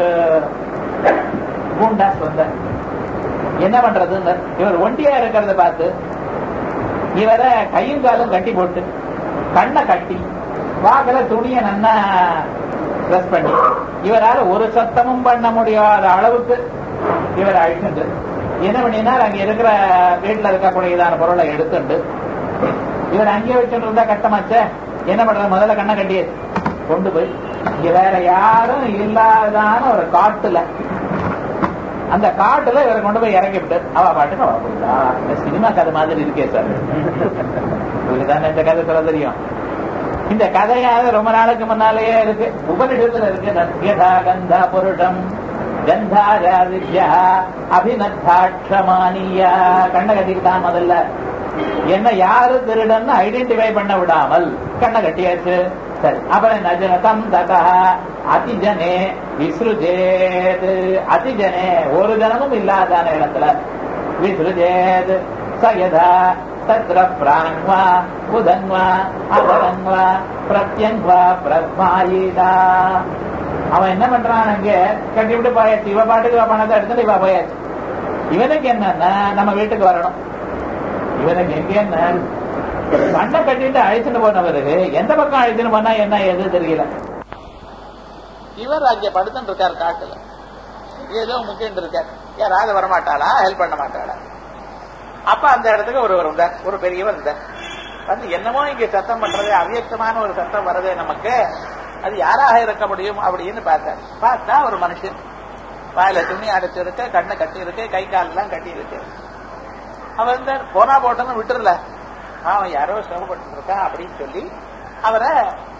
பூண்டாஸ் வந்தார் என்ன பண்றதுன்னு இவர் ஒண்டியா இருக்கிறத பார்த்து இவரை கையும் காலும் கட்டி போட்டு கண்ணை கட்டி வாக்குல துணிய நன்னா ட்ரெஸ் பண்ணி இவரால ஒரு சத்தமும் பண்ண முடியாத அளவுக்கு இவர் அழிச்சுட்டு என்ன பண்ணினார் அங்க இருக்கிற வீட்டுல இருக்கக்கூடியதான பொருளை எடுத்துண்டு இவர் அங்கேயே வச்சுட்டு இருந்தா கட்டமாச்சே என்ன பண்றது முதல்ல கண்ணை கட்டியே கொண்டு போய் இங்க வேற யாரும் இல்லாதான ஒரு காட்டுல அந்த காட்டுல இவரை கொண்டு போய் இறக்கி விட்டு அவ பாட்டுக்கு அவ போயிட்டா இந்த சினிமா கதை மாதிரி இருக்கே சார் இதுதானே இந்த கதை சொல்ல தெரியும் இந்த கதையாக ரொம்ப நாளுக்கு முன்னாலேயே இருக்கு உபனிஷத்துல இருக்கு நத்யதா கந்தா புருஷம் கந்தாராதித்யா அபிநத்தாட்சமானியா கண்ணை கட்டிக்கிட்டான் முதல்ல என்ன யாரு திருடன்னு ஐடென்டிஃபை பண்ண விடாமல் கண்ணை கட்டியாச்சு சரி அப்புறம் நஜனதம் ததா அதிஜனே விஸ்ருஜேத் அதிஜனே ஒரு ஜனமும் இல்லாதான இடத்துல விஸ்ருஜேத் சயதா தத்ர பிராண்வா உதன்வா அபரன்வா பிரத்யன்வா பிரத்மாயிதா அவன் என்ன பண்றான் அங்க கட்டி விட்டு போயாச்சு இவ பாட்டுக்கு இவ பணத்தை எடுத்துட்டு இவ போயாச்சு இவனுக்கு என்னன்னா நம்ம வீட்டுக்கு வரணும் இவனுக்கு எங்க என்ன கண்ணை கட்டிட்டு அழைச்சிட்டு போனவருக்கு எந்த பக்கம் அழைச்சிட்டு போனா என்ன எது தெரியல இவர் அங்க படுத்துட்டு இருக்காரு காட்டுல ஏதோ முக்கியம் இருக்கார் யாராவது வரமாட்டாளா ஹெல்ப் பண்ண மாட்டாளா அப்ப அந்த இடத்துக்கு ஒருவர் வந்தார் ஒரு பெரியவர் இருந்தார் வந்து என்னமோ இங்க சத்தம் பண்றது அவ்வியக்தமான ஒரு சத்தம் வரதே நமக்கு அது யாராக இருக்க முடியும் அப்படின்னு பார்த்தார் பார்த்தா ஒரு மனுஷன் வாயில துணி அடைச்சிருக்கு கண்ணை கட்டி இருக்கு கை கால் எல்லாம் கட்டி இருக்கு அவர் இந்த போனா போட்டோன்னு விட்டுறல அவன் யாரோ சிரமப்பட்டு இருக்கான் அப்படின்னு சொல்லி அவரை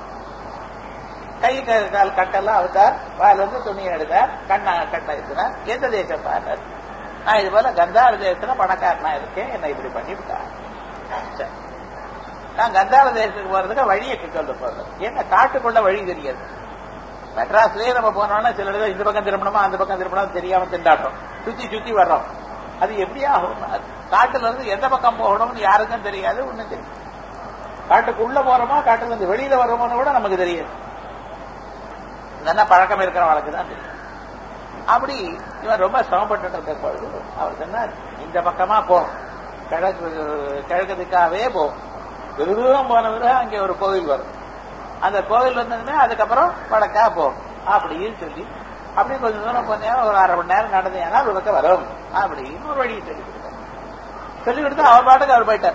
கை கால் கட்டெல்லாம் அவுத்தார் வாயில இருந்து துணி எடுத்தார் கண்ணை கட்டை இருக்கிறார் எந்த தேசம் பார்த்தார் நான் இது போல கந்தார தேசத்துல பணக்காரனா இருக்கேன் என்னை இப்படி பண்ணி விட்டார் சரி நான் கந்தார தேசத்துக்கு போறதுக்கு வழியை சொல்ல போறது என்ன காட்டுக்குள்ள வழி தெரியாது மெட்ராஸ்லயே நம்ம போனோம்னா சில இடத்துல இந்த பக்கம் திரும்பணுமா அந்த பக்கம் திரும்பணும் தெரியாம திண்டாட்டம் சுத்தி சுத்தி வர்றோம் அது எப்படி ஆகும் காட்டுல இருந்து எந்த பக்கம் போகணும்னு யாருக்கும் தெரியாது ஒண்ணும் தெரியும் காட்டுக்குள்ள போறோமா காட்டுல இருந்து வெளியில வர்றோமோன்னு கூட நமக்கு தெரியாது என்ன பழக்கம் இருக்கிறவங்களுக்கு தான் தெரியும் அப்படி இவன் ரொம்ப சிரமப்பட்டு இருக்க பொழுது அவர் சொன்னார் இந்த பக்கமா போ கிழக்கு கிழக்கு திக்காவே போ வெகு தூரம் போன பிறகு அங்கே ஒரு கோவில் வரும் அந்த கோவில் வந்ததுமே அதுக்கப்புறம் வடக்கா போ அப்படின்னு சொல்லி அப்படி கொஞ்சம் தூரம் போனேன் ஒரு அரை மணி நேரம் நடந்தேன்னா ஒரு பக்கம் வரும் அப்படின்னு ஒரு வழியை சொல்லி கொடுத்தார் சொல்லி கொடுத்து அவர் பாட்டுக்கு அவர் போயிட்டார்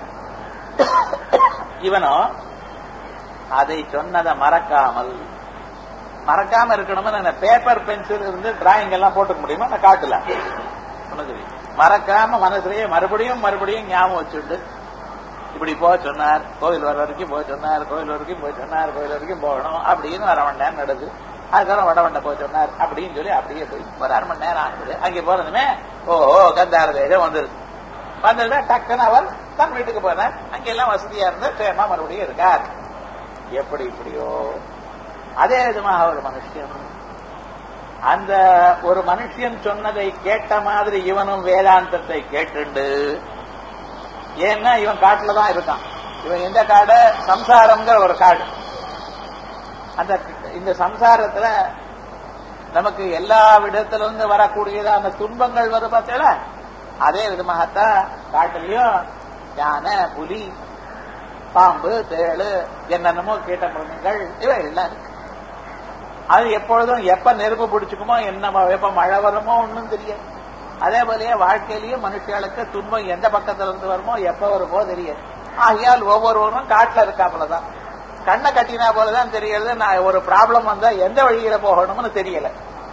இவனோ அதை சொன்னதை மறக்காமல் மறக்காம இருக்கணும்னு அந்த பேப்பர் பென்சில் இருந்து டிராயிங் எல்லாம் போட்டுக்க முடியுமா நான் காட்டல மறக்காம மனசுலயே மறுபடியும் மறுபடியும் ஞாபகம் வச்சுட்டு இப்படி போக சொன்னார் கோவில் வர வரைக்கும் போக சொன்னார் கோவில் வரைக்கும் போய் சொன்னார் கோவில் வரைக்கும் போகணும் அப்படின்னு அரை மணி நேரம் நடக்குது அதுக்கப்புறம் வடவண்ட போய் சொன்னார் அப்படின்னு சொல்லி அப்படியே போய் ஒரு அரை மணி நேரம் ஆகுது அங்கே போனதுமே ஓ கந்தார தேசம் வந்துருது வந்ததுமே டக்குன்னு அவர் தன் வீட்டுக்கு போனார் அங்கெல்லாம் வசதியா இருந்து சேமா மறுபடியும் இருக்கார் எப்படி இப்படியோ அதே விதமாக ஒரு மனுஷன் அந்த ஒரு மனுஷன் சொன்னதை கேட்ட மாதிரி இவனும் வேதாந்தத்தை கேட்டுண்டு ஏன்னா இவன் காட்டுல தான் இருக்கான் இவன் எந்த காடு சம்சாரம்ங்கிற ஒரு காடு அந்த இந்த சம்சாரத்துல நமக்கு எல்லா விதத்துல இருந்து வரக்கூடியதான துன்பங்கள் வரும் பார்த்தீங்களா அதே விதமாகத்தான் காட்டுலயும் யானை புலி பாம்பு தேளு என்னென்னமோ கீட்ட மிருகங்கள் இவை எல்லாம் இருக்கு அது எப்பொழுதும் எப்ப நெருப்பு பிடிச்சுக்குமோ என்ன எப்ப மழை வருமோ ஒன்றும் தெரியாது அதே போலயே வாழ்க்கையிலயும் மனுஷர்களுக்கு துன்பம் எந்த பக்கத்துல இருந்து வருமோ எப்ப வருமோ தெரியாது ஆகையால் ஒவ்வொருவரும் காட்டுல இருக்காப்புலதான் கண்ணை கட்டினா போலதான் தெரியறது நான் ஒரு ப்ராப்ளம் வந்தா எந்த வழியில போகணும்னு தெரியல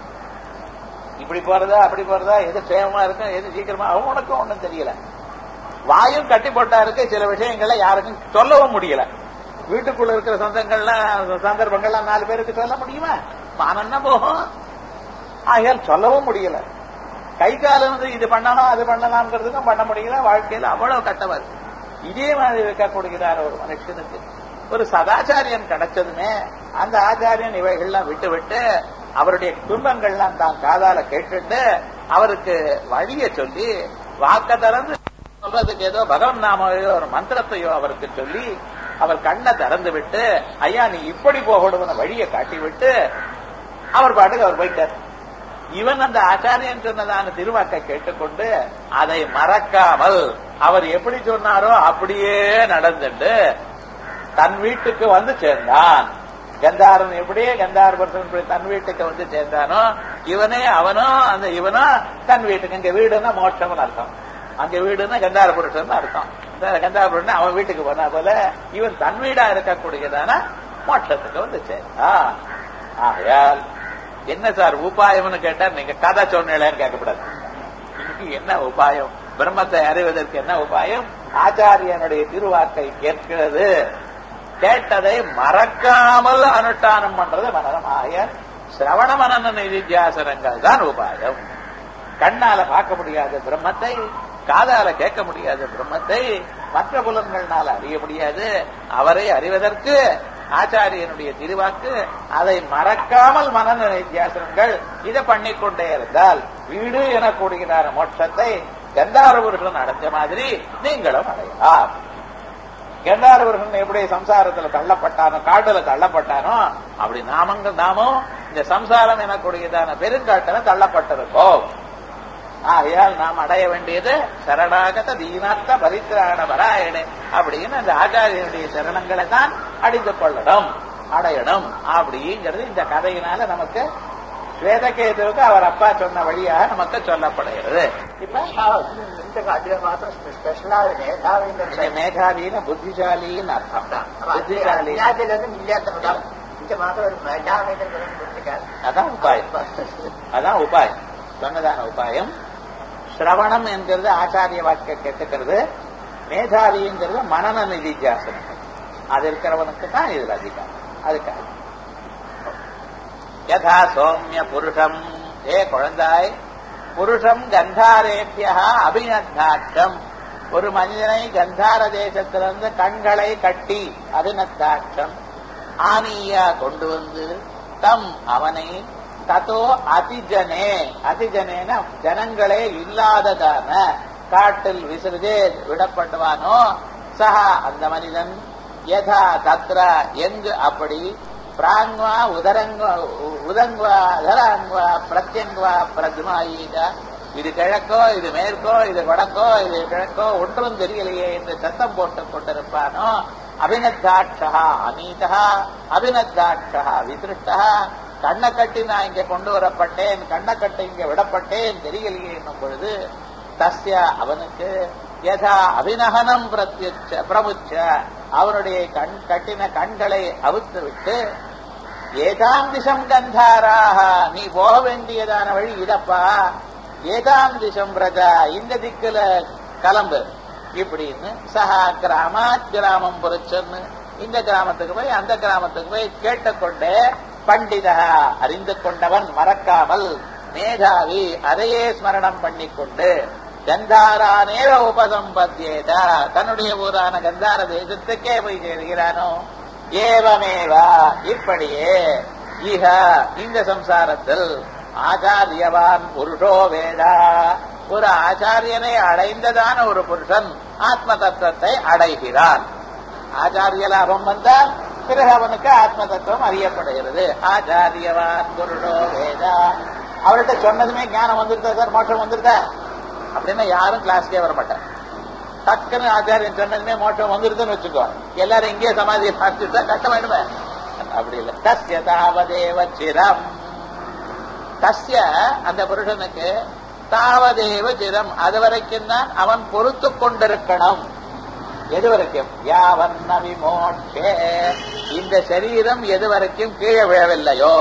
இப்படி போறதா அப்படி போறதா எது சேமமா இருக்கும் எது சீக்கிரமா அவனுக்கும் ஒண்ணும் தெரியல வாயும் கட்டி போட்டா இருக்கு சில விஷயங்கள்ல யாருக்கும் சொல்லவும் முடியல வீட்டுக்குள்ள இருக்கிற சொந்தங்கள்லாம் சந்தர்ப்பங்கள்லாம் நாலு பேருக்கு சொல்ல முடியுமா மானம் என்ன போகும் ஆகையால் சொல்லவும் முடியல கை காலம் வந்து இது பண்ணலாம் அது பண்ணலாம்ங்கிறதுக்கும் பண்ண முடியல வாழ்க்கையில அவ்வளவு கட்டமா இருக்கு இதே மாதிரி இருக்கக்கூடியதான ஒரு மனுஷனுக்கு ஒரு சதாச்சாரியன் கிடைச்சதுமே அந்த ஆச்சாரியன் இவைகள்லாம் விட்டு விட்டு அவருடைய துன்பங்கள்லாம் தான் காதால கேட்டுட்டு அவருக்கு வழிய சொல்லி வாக்க திறந்து சொல்றதுக்கு ஏதோ பகவன் நாமையோ ஒரு மந்திரத்தையோ அவருக்கு சொல்லி அவர் கண்ணை திறந்து விட்டு ஐயா நீ இப்படி போகணும்னு வழியை காட்டி விட்டு அவர் பாட்டுக்கு அவர் போயிட்டார் இவன் அந்த ஆச்சாரியன் சொன்னதான திருவாக்கை கேட்டுக்கொண்டு அதை மறக்காமல் அவர் எப்படி சொன்னாரோ அப்படியே நடந்துட்டு தன் வீட்டுக்கு வந்து சேர்ந்தான் கந்தாரன் எப்படியே கந்தார பர்சன் தன் வீட்டுக்கு வந்து சேர்ந்தானோ இவனே அவனும் அந்த இவனும் தன் வீட்டுக்கு இங்க வீடுன்னா மோட்சம்னு அர்த்தம் அங்க வீடுன்னா கந்தார புருஷன் அர்த்தம் கந்தார புருஷன் அவன் வீட்டுக்கு போனா போல இவன் தன் வீடா இருக்கக்கூடியதான மோட்சத்துக்கு வந்து சேர்ந்தான் ஆகையால் என்ன சார் உபாயம்னு கேட்டா நீங்க கதை சொன்னேன்னு கேட்கக்கூடாது இன்னைக்கு என்ன உபாயம் பிரம்மத்தை அறிவதற்கு என்ன உபாயம் ஆச்சாரியனுடைய திருவாக்கை கேட்கிறது கேட்டதை மறக்காமல் அனுஷ்டானம் பண்றது மனதம் ஆய சிரவண மனன நிதித்தியாசனங்கள் தான் உபாயம் கண்ணால பார்க்க முடியாத பிரம்மத்தை காதால கேட்க முடியாத பிரம்மத்தை மற்ற புலன்கள்னால அறிய முடியாது அவரை அறிவதற்கு ஆச்சாரியனுடைய திருவாக்கு அதை மறக்காமல் மனநல வித்தியாசங்கள் இதை பண்ணிக்கொண்டே இருந்தால் வீடு எனக்கூடியதான மோட்சத்தை கந்தாரபுருஷன் அடைஞ்ச மாதிரி நீங்களும் அடையலாம் கந்தாரபுருஷன் எப்படி சம்சாரத்துல தள்ளப்பட்டானோ காட்டுல தள்ளப்பட்டானோ அப்படி நாமங்க நாமும் இந்த சம்சாரம் எனக்கூடியதான பெருங்காட்டுல தள்ளப்பட்டிருக்கோம் ஆகையால் நாம் அடைய வேண்டியது சரணாகத தீனார்த்த பரித்திராண பராயணே அப்படின்னு அந்த ஆச்சாரியனுடைய சரணங்களை தான் அடிந்து கொள்ளணும் அடையணும் அப்படிங்கிறது இந்த கதையினால நமக்கு ஸ்வேதகேதுவுக்கு அவர் அப்பா சொன்ன வழியாக நமக்கு சொல்லப்படுகிறது இப்ப இந்த காட்டுல மாத்திரம் ஸ்பெஷலாக மேதாவின்ற இந்த மேகாதீன புத்திசாலின்னு அர்த்தம் புத்திசாலி விஞ்ஞானத்துல இருந்து இல்லையாத்த இந்த மாத்திரம் ஒரு மேதாவின்ற கொடுத்துருக்காரு அதான் உபாயம் அதான் உபாயம் சொன்னதான உபாயம் சிரவணம் என்கிறது ஆச்சாரிய வாக்கிய கேட்டுக்கிறது மேதாவிங்கிறது மனன நிதித்தியாசனம் அது இருக்கிறவனுக்கு தான் இதுல அதிகம் அதுக்காக யதா சௌமிய புருஷம் ஏ குழந்தாய் புருஷம் கந்தாரேபியா அபிநத்தாட்சம் ஒரு மனிதனை கந்தார தேசத்திலிருந்து கண்களை கட்டி அபிநத்தாட்சம் ஆனியா கொண்டு வந்து தம் அவனை தத்தோ அதிஜனே அதிஜனேன ஜனங்களே இல்லாததான காட்டில் விசிறுதே விடப்படுவானோ சஹா அந்த மனிதன் யதா தத்ர எங்கு அப்படி பிராங்வா உதரங்வா உதங்வா அதராங்வா பிரத்யங்வா பிரத்மாயீக இது கிழக்கோ இது மேற்கோ இது வடக்கோ இது கிழக்கோ ஒன்றும் தெரியலையே என்று சத்தம் போட்டுக் கொண்டிருப்பானோ அபிநத்தாட்சா அநீதா அபிநத்தாட்சா விசிருஷ்டா கண்ணை கட்டி நான் இங்க கொண்டு வரப்பட்டேன் கண்ணை கட்டி இங்க விடப்பட்டேன் தெரியலையே என்னும் பொழுது தஸ்ய அவனுக்கு யதா அபிநகனம் பிரத்யுச்ச பிரமுச்ச அவனுடைய கண் கட்டின கண்களை அவுத்து விட்டு ஏதாம் திசம் கந்தாராக நீ போக வேண்டியதான வழி இதப்பா ஏதாம் திசம் பிரஜா இந்த திக்குல கலம்பு இப்படின்னு சஹா கிராமாத் கிராமம் பொறிச்சன்னு இந்த கிராமத்துக்கு போய் அந்த கிராமத்துக்கு போய் கேட்டுக்கொண்டே பண்டிதா அறிந்து கொண்டவன் மறக்காமல் மேதாவி அதையே ஸ்மரணம் பண்ணிக்கொண்டு கந்தாரானேவ உபசம்பத்தியேதா தன்னுடைய ஊரான கந்தார தேசத்துக்கே போய் சேர்கிறானோ ஏவமேவா இப்படியே இஹ இந்த சம்சாரத்தில் ஆச்சாரியவான் புருஷோ வேதா ஒரு ஆச்சாரியனை அடைந்ததான ஒரு புருஷன் ஆத்ம தத்துவத்தை அடைகிறான் ஆச்சாரிய லாபம் வந்தால் பிறகு அவனுக்கு ஆத்ம தத்துவம் அறியப்படுகிறது ஆச்சாரியவான் புருஷோ வேதா அவர்கிட்ட சொன்னதுமே ஞானம் வந்துருதா சார் மோட்சம் வந்துருதா அப்படின்னா யாரும் கிளாஸ்க்கே வர மாட்டாங்க டக்குன்னு ஆச்சாரியன் சொன்னதுமே மோட்சம் வந்துருதுன்னு வச்சுக்கோ எல்லாரும் இங்கேயே சமாதியை பார்த்துட்டா கஷ்டமாயிடுமே அப்படி இல்லை தஸ்ய தாவதேவ சிரம் தஸ்ய அந்த புருஷனுக்கு தாவதேவ சிரம் அது வரைக்கும் தான் அவன் பொறுத்து கொண்டிருக்கணும் எது வரைக்கும் யாவன் விமோட்சே இந்த சரீரம் எது வரைக்கும் கீழே விழவில்லையோ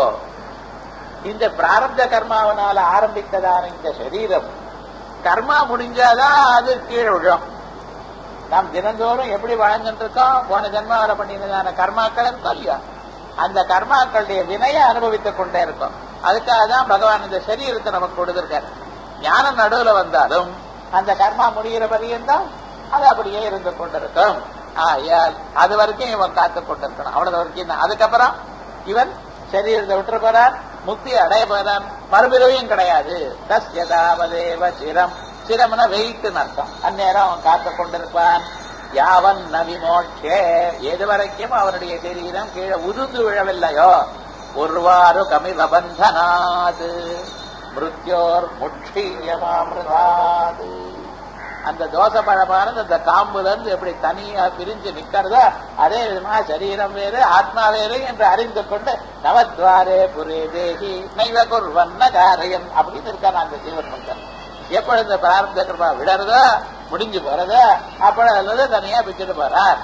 இந்த பிராரப்த கர்மாவனால ஆரம்பித்ததான இந்த சரீரம் கர்மா முடிஞ்சாதான் அது கீழே விழும் நாம் தினந்தோறும் எப்படி வாழ்ந்துட்டு இருக்கோம் போன ஜென்மாவில பண்ணினதான கர்மாக்கள் இருக்கோம் இல்லையா அந்த கர்மாக்களுடைய வினையை அனுபவித்துக் கொண்டே இருக்கும் அதுக்காக தான் பகவான் இந்த சரீரத்தை நமக்கு கொடுத்திருக்காரு ஞானம் நடுவுல வந்தாலும் அந்த கர்மா முடிகிற பரியந்தான் அது அப்படியே இருந்து கொண்டிருக்கும் ஆயால் அது வரைக்கும் இவன் காத்து கொண்டிருக்கணும் அவ்வளவு வரைக்கும் தான் அதுக்கப்புறம் இவன் சரீரத்தை விட்டு போறான் முக்தி அடைய போறான் மறுபிறவையும் கிடையாது தஸ்யதாவதேவ சிரம் சிரம்னா வெயிட்னு அர்த்தம் அந்நேரம் அவன் காத்து கொண்டிருப்பான் யாவன் நவிமோட்சே எது வரைக்கும் அவனுடைய சரீரம் கீழே உதுந்து விழவில்லையோ ஒருவாறு கமிபபந்தனாது மிருத்யோர் முட்சீயமாமிருதாது அந்த தோசை பழமானது அந்த காம்புல இருந்து எப்படி தனியா பிரிஞ்சு நிக்கிறதோ அதே விதமா சரீரம் வேறு ஆத்மா வேறு என்று அறிந்து கொண்டு நவத்வாரே புரே தேகி நைவ குர்வன்ன காரியம் அப்படின்னு இருக்கான் அந்த ஜீவன் மக்கள் எப்பொழுது இந்த பிராரப்த கிருபா விடறதோ முடிஞ்சு போறதோ அப்பொழுது தனியா பிச்சுட்டு போறார்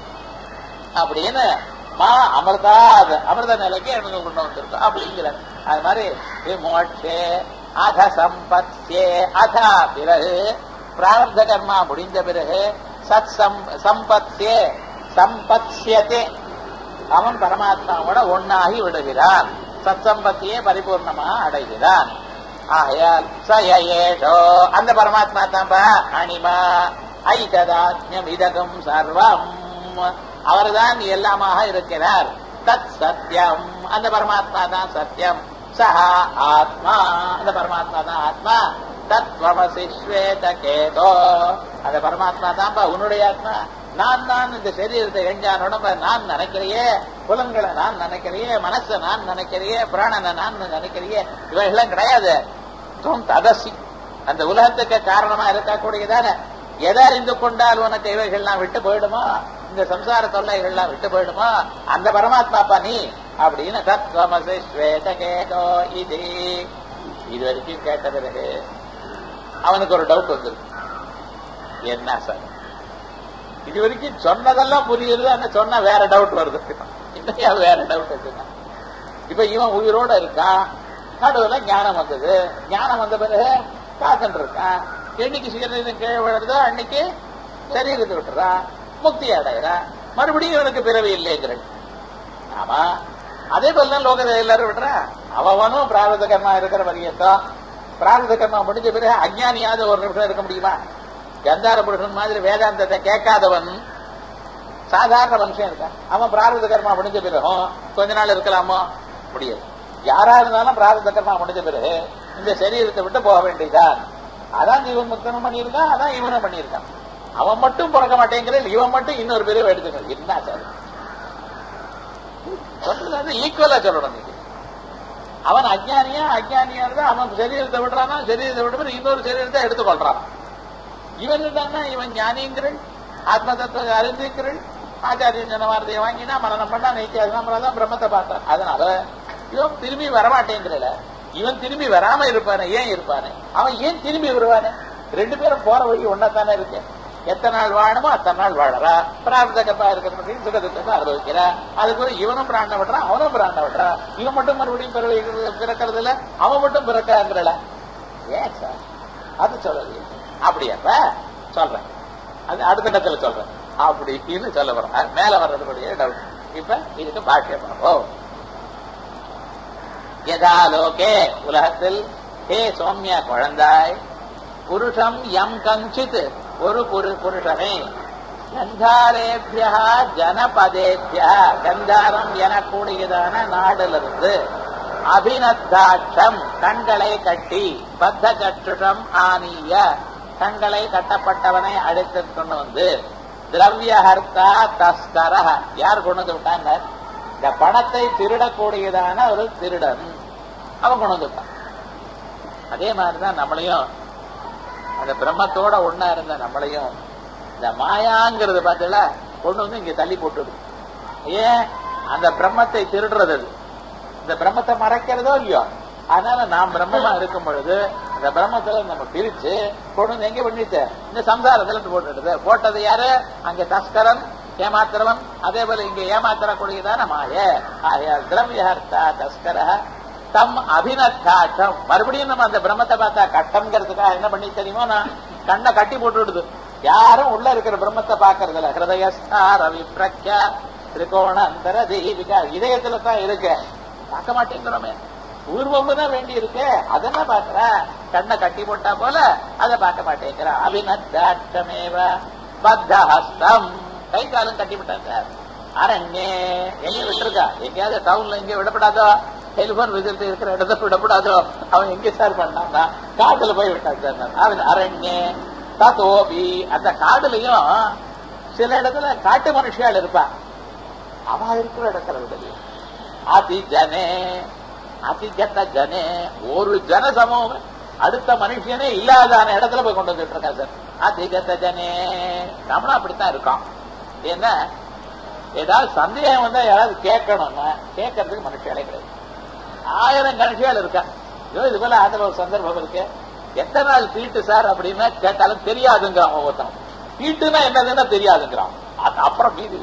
அப்படின்னு மா அமிர்தா அது அமிர்த நிலைக்கு எனக்கு கொண்டு வந்திருக்கோம் அப்படிங்கிறார் அது மாதிரி விமோட்சே அத சம்பத்யே அதா பிறகு பிராரப்த கர்மா முடிந்த பிறகு சத் சம்பத்யே சம்பத்யதே அவன் பரமாத்மாவோட ஒன்னாகி விடுகிறான் சத் சம்பத்தியே பரிபூர்ணமா அடைகிறான் ஆகையால் சயேஷோ அந்த பரமாத்மா தான்பா அனிமா ஐததாத்மியம் இதகம் சர்வம் அவர்தான் எல்லாமாக இருக்கிறார் தத் சத்தியம் அந்த பரமாத்மா தான் சத்தியம் சஹா ஆத்மா அந்த பரமாத்மா தான் ஆத்மா தத்வமசி ஸ்வேத கேதோ அந்த பரமாத்மா தான்ப்பா உன்னுடைய ஆத்மா நான் தான் இந்த சரீரத்தை எஞ்சான் உடம்ப நான் நினைக்கிறையே புலன்களை நான் நினைக்கிறையே மனசை நான் நினைக்கிறையே பிராணனை நான் நினைக்கிறையே இவைகள்லாம் கிடையாது துவம் ததசி அந்த உலகத்துக்கு காரணமா இருக்கக்கூடியதான எதை அறிந்து கொண்டால் உனக்கு இவைகள்லாம் விட்டு போயிடுமோ இந்த சம்சார தொல்லைகள்லாம் விட்டு போயிடுமோ அந்த பரமாத்மாப்பா நீ அப்படின்னு தத்வமசி ஸ்வேத கேதோ இது இது வரைக்கும் கேட்ட பிறகு அவனுக்கு ஒரு டவுட் வந்துருக்கு என்ன சார் இது வரைக்கும் சொன்னதெல்லாம் புரியுது ஆனா சொன்னா வேற டவுட் வருது இன்னைக்கு வேற டவுட் வச்சுருக்கான் இப்ப இவன் உயிரோட இருக்கான் நடுவுல ஞானம் வந்தது ஞானம் வந்த பிறகு காத்துட்டு இருக்கான் என்னைக்கு சீரீரம் கீழே விழுறதோ அன்னைக்கு சரீரத்தை விட்டுறான் முக்தி அடைகிறான் மறுபடியும் இவனுக்கு பிறவி இல்லைங்கிறன் ஆமா அதே போல தான் லோகத்தை எல்லாரும் விடுறான் அவனும் பிராரத கர்மா இருக்கிற வரியத்தான் பிராரத கர்மா முடிஞ்ச பிறகு அஜ்ஞானியாவது ஒரு நிமிஷம் இருக்க முடியுமா கந்தார புருஷன் மாதிரி வேதாந்தத்தை கேட்காதவன் சாதாரண மனுஷன் இருக்கான் அவன் பிராரத கர்மா முடிஞ்ச பிறகும் கொஞ்ச நாள் இருக்கலாமோ முடியாது யாரா இருந்தாலும் பிராரத கர்மா முடிஞ்ச பிறகு இந்த சரீரத்தை விட்டு போக வேண்டியதான் அதான் ஜீவன் முக்தனும் பண்ணியிருக்கான் அதான் இவனும் பண்ணியிருக்கான் அவன் மட்டும் பிறக்க மாட்டேங்கிற இவன் மட்டும் இன்னொரு பேரை எடுத்துக்கணும் என்ன சார் சொல்றது ஈக்குவலா சொல்லணும் நீங்க அவன் அஜ்ஞானியா அஜ்ஞானியா இருந்தா அவன் சரீரத்தை விடுறானா சரீரத்தை விட்டு இன்னொரு சரீரத்தை எடுத்துக்கொள்றான் இவன் இருந்தான்னா இவன் ஞானிங்கிறள் ஆத்ம தத்துவ அறிந்திருக்கிறள் ஆச்சாரியன் சொன்ன வார்த்தையை வாங்கினா மரணம் பண்ணா நைத்தியாசனம் தான் பிரம்மத்தை பார்த்தான் அதனால இவன் திரும்பி வரமாட்டேங்கிறல இவன் திரும்பி வராம இருப்பானே ஏன் இருப்பானே அவன் ஏன் திரும்பி வருவானே ரெண்டு பேரும் போற வழி ஒன்னதானே இருக்கு எத்தனை நாள் வாழணுமோ அத்தனை நாள் வாழறா பிரார்த்த கப்பா இருக்கிற சுகதுக்கத்தை அனுபவிக்கிறா அதுக்கு இவனும் பிராண்ட விடுறான் அவனும் பிராண்ட விடுறான் இவன் மட்டும் மறுபடியும் பிறவி- பிறக்கிறது இல்ல அவன் மட்டும் பிறக்காங்கிறல ஏன் சார் அது சொல்லலையே அப்படியாப்ப சொல்றேன் அது அடுத்த இடத்துல சொல்றேன் அப்படின்னு சொல்ல வர்றேன் மேல வர்றதுடைய டவுட் இப்ப இதுக்கு பாக்கியம் பார்ப்போம் யதா லோகே உலகத்தில் ஹே சௌமியா குழந்தாய் புருஷம் எம் கஞ்சித் ஒரு புரு புருஷனை கந்தாரேபியா ஜனபதேபியா கந்தாரம் எனக்கூடியதான நாடிலிருந்து அபிநத்தாட்சம் கண்களை கட்டி பத்த சற்றுஷம் ஆனிய கண்களை கட்டப்பட்டவனை அழைத்துக் கொண்டு வந்து திரவியஹர்த்தா தஸ்கர யார் கொண்டு வந்து விட்டாங்க இந்த பணத்தை திருடக்கூடியதான ஒரு திருடன் அவன் கொண்டு வந்து விட்டான் அதே மாதிரிதான் நம்மளையும் அந்த பிரம்மத்தோட ஒன்னா இருந்த நம்மளையும் இந்த மாயாங்கிறது பார்த்தல கொண்டு வந்து இங்க தள்ளி போட்டுடு ஏன் அந்த பிரம்மத்தை திருடுறது அது இந்த பிரம்மத்தை மறைக்கிறதோ இல்லையோ அதனால நாம் பிரம்மமா இருக்கும் பொழுது இந்த பிரம்மத்துல நம்ம பிரிச்சு கொண்டு வந்து எங்க பண்ணிட்டு இந்த சம்சாரத்துல இருந்து போட்டுடுது போட்டது யாரு அங்க தஸ்கரன் ஏமாத்திரவன் அதே போல இங்க ஏமாத்திரக்கூடியதான மாய ஆயால் திரவியஹர்த்தா தஸ்கர தம் அபிநத்தாட்டம் மறுபடியும் நம்ம அந்த பிரம்மத்தை பார்த்தா கட்டம்ங்கிறதுக்காக என்ன பண்ணி தெரியுமோ நான் கண்ணை கட்டி போட்டு விடுது யாரும் உள்ள இருக்கிற பிரம்மத்தை பாக்குறது இல்ல ஹிருதயஸ்தா ரவி பிரக்யா திரிகோண அந்தர தெய்வீகா இதயத்துல தான் இருக்கு பார்க்க மாட்டேங்கிறோமே பூர்வம் தான் வேண்டி இருக்கு அதென்ன பாக்குற கண்ணை கட்டி போட்டா போல அதை பார்க்க மாட்டேங்கிற அபிநத்தாட்சமேவ பத்தஹஸ்தம் கை காலம் கட்டி விட்டாங்க சார் அரண்யே எங்க விட்டுருக்கா எங்கேயாவது டவுன்ல எங்க விடப்படாதோ டெலிபோன் விசிட் இருக்கிற இடத்த விடப்படாதோ அவன் எங்க சார் பண்ணாங்க காட்டுல போய் விட்டான் சார் அவன் அரண்யே தத்தோபி அந்த காடுலயும் சில இடத்துல காட்டு மனுஷியால் இருப்பா அவன் இருக்கிற இடத்துல விடலையே அதி ஜனே அதிகத்த ஜனே ஒரு ஜன சமூகம் அடுத்த மனுஷனே இல்லாதான இடத்துல போய் கொண்டு வந்துட்டு இருக்கா சார் அதிகத்த ஜனே நம்மளும் அப்படித்தான் இருக்கோம் ஏன்னா ஏதாவது சந்தேகம் வந்தா யாராவது கேட்கணும்னா கேட்கறதுக்கு மனுஷியாலே கிடையாது ஆயிரம் கணக்கியால் இருக்கா ஐயோ இது போல அதுல ஒரு சந்தர்ப்பம் இருக்கு எத்தனை நாள் தீட்டு சார் அப்படின்னா கேட்டாலும் தெரியாதுங்கிறான் ஒவ்வொருத்தன் தீட்டுனா என்னதுன்னா தெரியாதுங்கிறான் அது அப்புறம் மீதி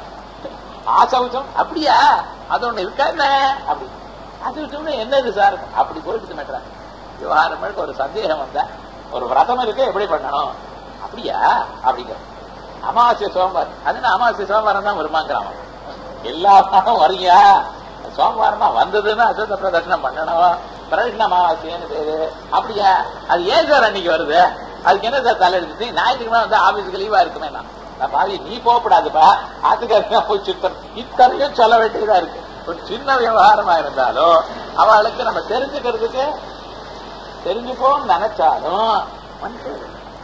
ஆசௌச்சம் அப்படியா அது ஒண்ணு இருக்கா என்ன அப்படி அது என்னது சார் அப்படி போயிட்டு மேட்டாங்க விவகாரம் முழுக்க ஒரு சந்தேகம் வந்தா ஒரு விரதம் இருக்கு எப்படி பண்ணணும் அப்படியா அப்படிங்கிற அமாவாசை சோமவார் அது அமாவாசை சோமவாரம் தான் வருமாங்கிறான் அவன். எல்லா வாரம் வரியா சோமவாரமா வந்ததுன்னா அசுத்த பிரதர்ஷனம் பண்ணணும் பிரதர்ஷன அமாவாசைன்னு பேரு அப்படியா அது ஏன் சார் அன்னைக்கு வருது அதுக்கு என்ன சார் தலையெடுத்து ஞாயிற்றுக்கிழமை வந்து ஆபீஸ்க்கு லீவா இருக்குமே நான் நான் பாவி நீ போகக்கூடாதுப்பா ஆத்துக்காரங்க போய் சுத்தம் இத்தனையும் சொல்ல வேண்டியதா இருக்கு ஒரு சின்ன விவகாரமா இருந்தாலும் அவளுக்கு நம்ம தெரிஞ்சுக்கிறதுக்கு தெரிஞ்சுப்போம் நினைச்சாலும் மனுஷன்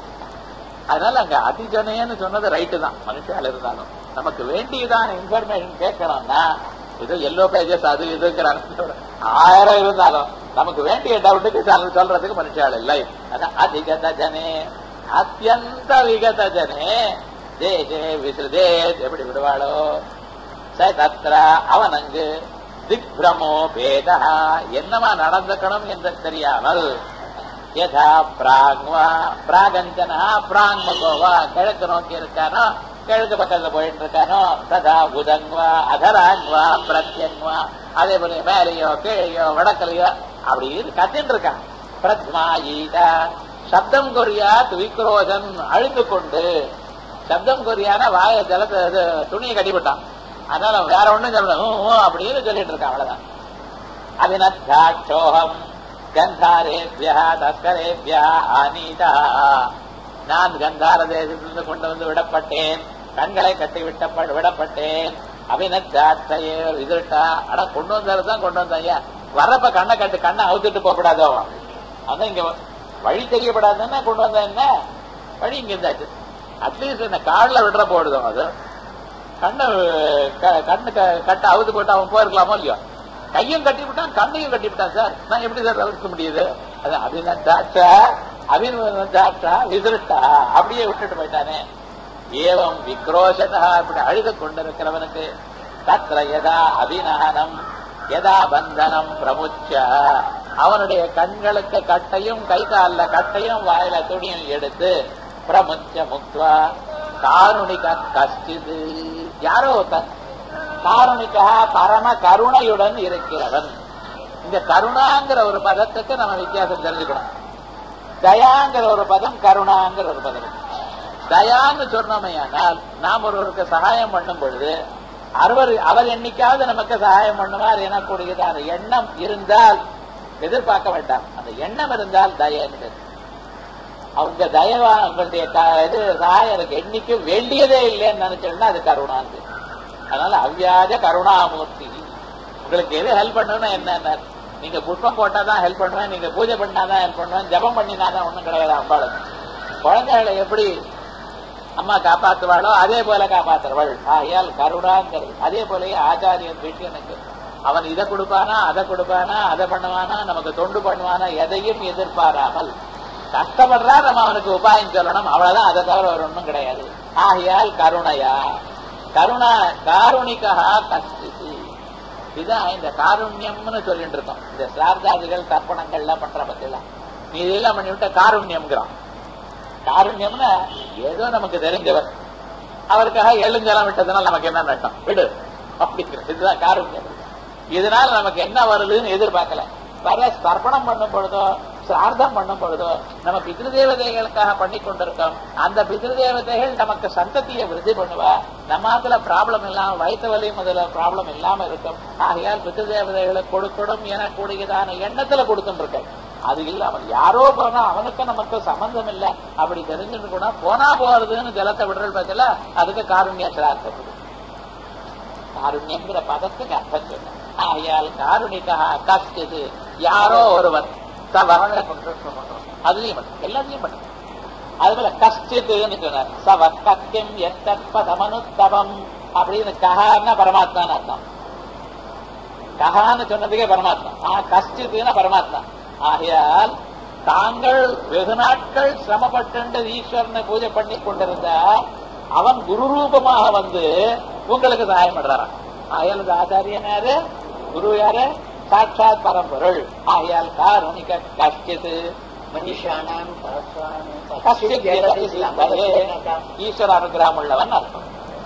அதனால அங்க அதிஜனைன்னு சொன்னது ரைட்டு தான் மனுஷால இருந்தாலும் நமக்கு வேண்டியதான இன்ஃபர்மேஷன் கேட்கணும்னா ஏதோ எல்லோ பேஜஸ் அது இதுங்கிறாங்க ஆயிரம் இருந்தாலும் நமக்கு வேண்டிய டவுட்டுக்கு சொல்ல- சொல்றதுக்கு மனுஷால் இல்லை அதான் அதிகத ஜனே அத்தியந்த விகத ஜனே தேசே விசிறுதே எப்படி விடுவாளோ ச தத்ர அவன் அங்கு திக்ரமோ பேதா என்னமா நடந்துக்கணும் என்று தெரியாமல் யதா பிராங்வா பிராகஞ்சனா பிராங்மகோவா கிழக்கு நோக்கி இருக்கானோ கிழக்கு பக்கத்துல போயிட்டு இருக்கானோ ததா புதங்வா அதராங்வா பிரத்யங்வா அதே போல மேலேயோ கீழையோ வடக்கலையோ அப்படி இது கத்தின்னு இருக்கான் பிரத்மா ஈதா சப்தம் கொரியா விக்ரோதன் அழுந்து கொண்டு சப்தம் கொரியான வாய ஜலத்தை இது, துணியை கட்டிவிட்டான் அதனால வேற ஒண்ணும் சொல்ல அப்படின்னு சொல்லிட்டு இருக்கான் அவ்வளவுதான் அபினத்தாட்சோகம் கந்தாரேபியா தஸ்கரேபியா அனீதா நான் கந்தார தேசத்திலிருந்து கொண்டு வந்து விடப்பட்டேன் கண்களை கட்டி விட்ட விடப்பட்டேன் அபினத்தாட்சையே இதுட்டா அட கொண்டு வந்தாருதான் கொண்டு வந்தாங்க வர்றப்ப கண்ணை கட்டு கண்ணை அவுத்துட்டு போகக்கூடாதோ அதான் இங்க வழி தெரியப்படாதுன்னா கொண்டு வந்தா என்ன வழி இங்க இருந்தாச்சு அட்லீஸ்ட் என்ன காலில் விடுற போடுதோ அது கண்ணு க- கண்ணு க- கட்ட அவுத்து போட்டு அவன் போயிருக்கலாமோ இல்லையோ கையும் கட்டி விட்டான் கண்ணையும் கட்டி விட்டான் சார் நான் எப்படி சார் தவிர்க்க முடியுது அது அபிநந்தாட்சா அபிநந்தாட்சா விசிருட்டா அப்படியே விட்டுட்டு போயிட்டானே ஏவம் விக்ரோஷதா இப்படி அழுது கொண்டிருக்கிறவனுக்கு தத்ர யதா அபிநகனம் யதா பந்தனம் பிரமுச்ச அவனுடைய கண்களுக்கு கட்டையும் கை கால்ல கட்டையும் வாயில துணியும் எடுத்து பிரமுச்ச முக்வா காருணிக கஷ்டிது யாரோ ஒருத்தன் காருணிகா பரம கருணையுடன் இருக்கிறவன் இந்த கருணாங்கிற ஒரு பதத்துக்கு நம்ம வித்தியாசம் தெரிஞ்சுக்கணும் தயாங்கிற ஒரு பதம் கருணாங்கிற ஒரு பதம் இருக்கு. தயான்னு சொன்னோமையானால் நாம் ஒருவருக்கு சகாயம் பண்ணும் பொழுது அவர் அவர் என்னைக்காவது நமக்கு சகாயம் பண்ணுவார் எனக்கூடியது அந்த எண்ணம் இருந்தால் எதிர்பார்க்க வேண்டாம் அந்த எண்ணம் இருந்தால் தயன்னு அவங்க தயவா அவங்களுடைய க- இது சகாயம் எனக்கு என்னைக்கு வேண்டியதே இல்லைன்னு நினைச்சோம்னா அது கருணாந்து அதனால அவ்வியாஜ கருணாமூர்த்தி உங்களுக்கு எது ஹெல்ப் பண்ணணும்னா என்ன நீங்க புஷ்பம் போட்டா தான் ஹெல்ப் பண்ணுவேன் நீங்க பூஜை பண்ணா தான் ஹெல்ப் பண்ணுவேன் ஜபம் பண்ணினா தான் ஒண்ணும் கிடையாது அம்பாளுக்கு குழந்தைகளை எப்படி அம்மா காப்பாத்துவாளோ அதே போல காப்பாத்துறவள் ஆகையால் கருடாங்கிறது அதே போலயே ஆச்சாரியன் வீட்டியனுக்கு அவன் இதை கொடுப்பானா அதை கொடுப்பானா அதை பண்ணுவானா நமக்கு தொண்டு பண்ணுவானா எதையும் எதிர்பாராமல் கஷ்டப்படுறா நம்ம அவனுக்கு உபாயம் சொல்லணும் அவ்வளவுதான் அதை தவிர வேற ஒண்ணும் கிடையாது ஆகையால் கருணையா கருணா காருணிகா கஷ்டிசி இதுதான் இந்த காருண்யம்னு சொல்லிட்டு இருக்கோம் இந்த சிரார்த்தாதிகள் தர்ப்பணங்கள்லாம் பண்ற பத்திலாம் நீ இதெல்லாம் பண்ணிவிட்ட காருண்யம்ங்கிறான் காருண்யம்னா ஏதோ நமக்கு தெரிஞ்சவர் அவருக்காக எழுஞ்சலம் விட்டதுனால நமக்கு என்ன நட்டம் விடு அப்படிங்கிறது இதுதான் காருண்யம் இதனால நமக்கு என்ன வருதுன்னு எதிர்பார்க்கல வர தர்ப்பணம் பண்ணும் பொழுதோ சிரார்த்தம் பண்ணும் பொழுதோ நம்ம பிதிருதேவதைகளுக்காக பண்ணி கொண்டிருக்கோம் அந்த பிதிருதேவதைகள் நமக்கு சந்ததியை விருத்தி பண்ணுவா நம்மாத்துல ப்ராப்ளம் இல்லாம வயிற்று வலி முதல்ல ப்ராப்ளம் இல்லாம இருக்கும் ஆகையால் பிதிருதேவதைகளுக்கு கொடுக்கணும் என கூடியதான எண்ணத்துல கொடுத்துட்டு இருக்கேன் அது இல்லாமல் யாரோ போனா அவனுக்கு நமக்கு சம்பந்தம் இல்ல அப்படி தெரிஞ்சுட்டு கூட போனா போறதுன்னு ஜலத்தை விடுறது பத்தில அதுக்கு காருண்ய சிரார்த்தப்படுது காருண்யங்கிற பதத்துக்கு அர்த்தம் சொன்ன ஆகையால் காருணிகா கஷ்டது யாரோ ஒருவர் சவர்ண அதுலயும் பண்ணும் எல்லாத்தையும் பண்ணும் அது போல கஷ்டித்துன்னு சொன்னார் சவ கத்தியம் எத்தற்பதமனுத்தவம் அப்படின்னு கஹான்னா பரமாத்மான்னு அர்த்தம் கஹான்னு சொன்னதுக்கே பரமாத்மா ஆ கஷ்டித்துன்னா பரமாத்மா ஆகையால் தாங்கள் வெகு நாட்கள் சிரமப்பட்டு ஈஸ்வரனை பூஜை பண்ணி கொண்டிருந்த அவன் குரு ரூபமாக வந்து உங்களுக்கு சகாயம் பண்றாராம் ஆகையால் இந்த ஆச்சாரியன் யாரு குரு யாரு சாட்சாத் பரம்பொருள் ஆகையால் காரணிக கஷ்டித்து மனுஷானாம் சரஸ்வானாம் கஷ்டித் ஈஸ்வர அனுகிரகம் உள்ளவன் அர்த்தம்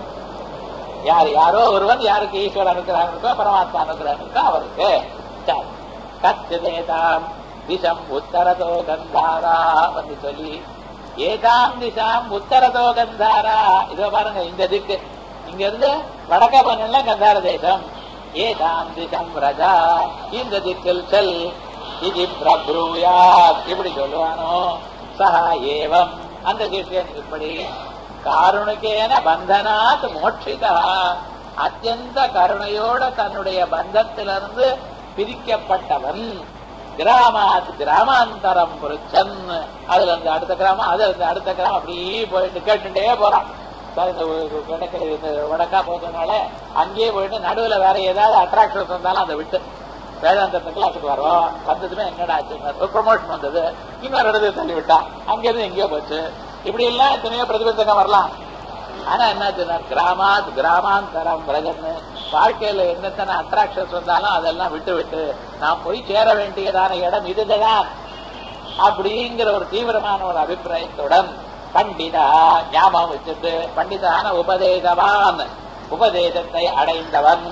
யார் யாரோ ஒருவன் யாருக்கு ஈஸ்வர அனுகிரகம் இருக்கோ பரமாத்மா அனுகிரகம் இருக்கோ அவருக்கு சரி கச்சிதேதாம் திசம் உத்தரதோ கந்தாரா வந்து சொல்லி ஏதாம் திசாம் உத்தரதோ கந்தாரா இதோ பாருங்க இந்த திக்கு இங்க இருந்து வடக்க பண்ணல கந்தார தேசம் ஏதாம் திசம் ரஜா இந்த திக்கில் செல் இது பிரபுயா இப்படி சொல்லுவானோ சஹா ஏவம் அந்த சிஷ்யன் இப்படி காருணிகேன பந்தனாத் மோட்சிதா அத்தியந்த கருணையோட தன்னுடைய பந்தத்திலிருந்து பிரிக்கப்பட்டவன் கிராமாத் கிராமாந்தரம் புரிச்சன் அதுல இருந்து அடுத்த கிராமம் அதுல இருந்து அடுத்த கிராமம் அப்படியே போயிட்டு கேட்டுட்டே போறான் சார், இந்த ஒரு வடக்கு இந்த வடக்கா போகிறதுனால அங்கேயே போயிட்டு நடுவுல வேற ஏதாவது அட்ராக்ஷன்ஸ் வந்தாலும் அதை விட்டு வேதாந்தத்தை கிளாஸுக்கு வரோம் வந்ததுமே என்னடா ஆச்சு ஒரு ப்ரொமோஷன் வந்தது இன்னொரு இடத்துல தள்ளி விட்டான் அங்கிருந்து எங்கேயோ போச்சு இப்படி எல்லாம் எத்தனையோ பிரதிபந்தகம் வரலாம் ஆனா என்ன கிராமாத் கிராமாந்தரம் பிரஜன்னு வாழ்க்கையில என்னென்ன அட்ராக்ஷன்ஸ் வந்தாலும் அதெல்லாம் விட்டு விட்டு நான் போய் சேர வேண்டியதான இடம் இதுதான் அப்படிங்கிற ஒரு தீவிரமான ஒரு அபிப்பிராயத்துடன் பண்டிதா ஞாபகம் வச்சுட்டு பண்டிதான உபதேசவான் உபதேசத்தை அடைந்தவன்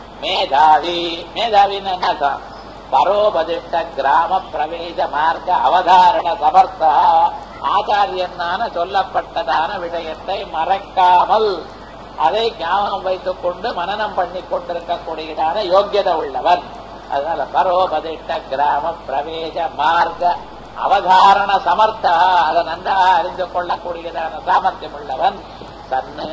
மேதாவி மேதாவின்னு என்ன அர்த்தம்? பரோபதிஷ்ட கிராம பிரவேச மார்க்க அவதாரண சமர்த்தா ஆச்சாரியனான சொல்லப்பட்டதான விஷயத்தை மறக்காமல் அதை ஞாபகம் வைத்துக் கொண்டு மனனம் பண்ணி கொண்டிருக்கக்கூடியதான யோக்கியதை உள்ளவன் அதனால பரோபதிஷ்ட கிராம பிரவேச மார்க்க அவதாரண சமர்த்தா அதை நன்றாக அறிந்து கொள்ளக்கூடியதான சாமர்த்தியம் உள்ளவன் தன்னு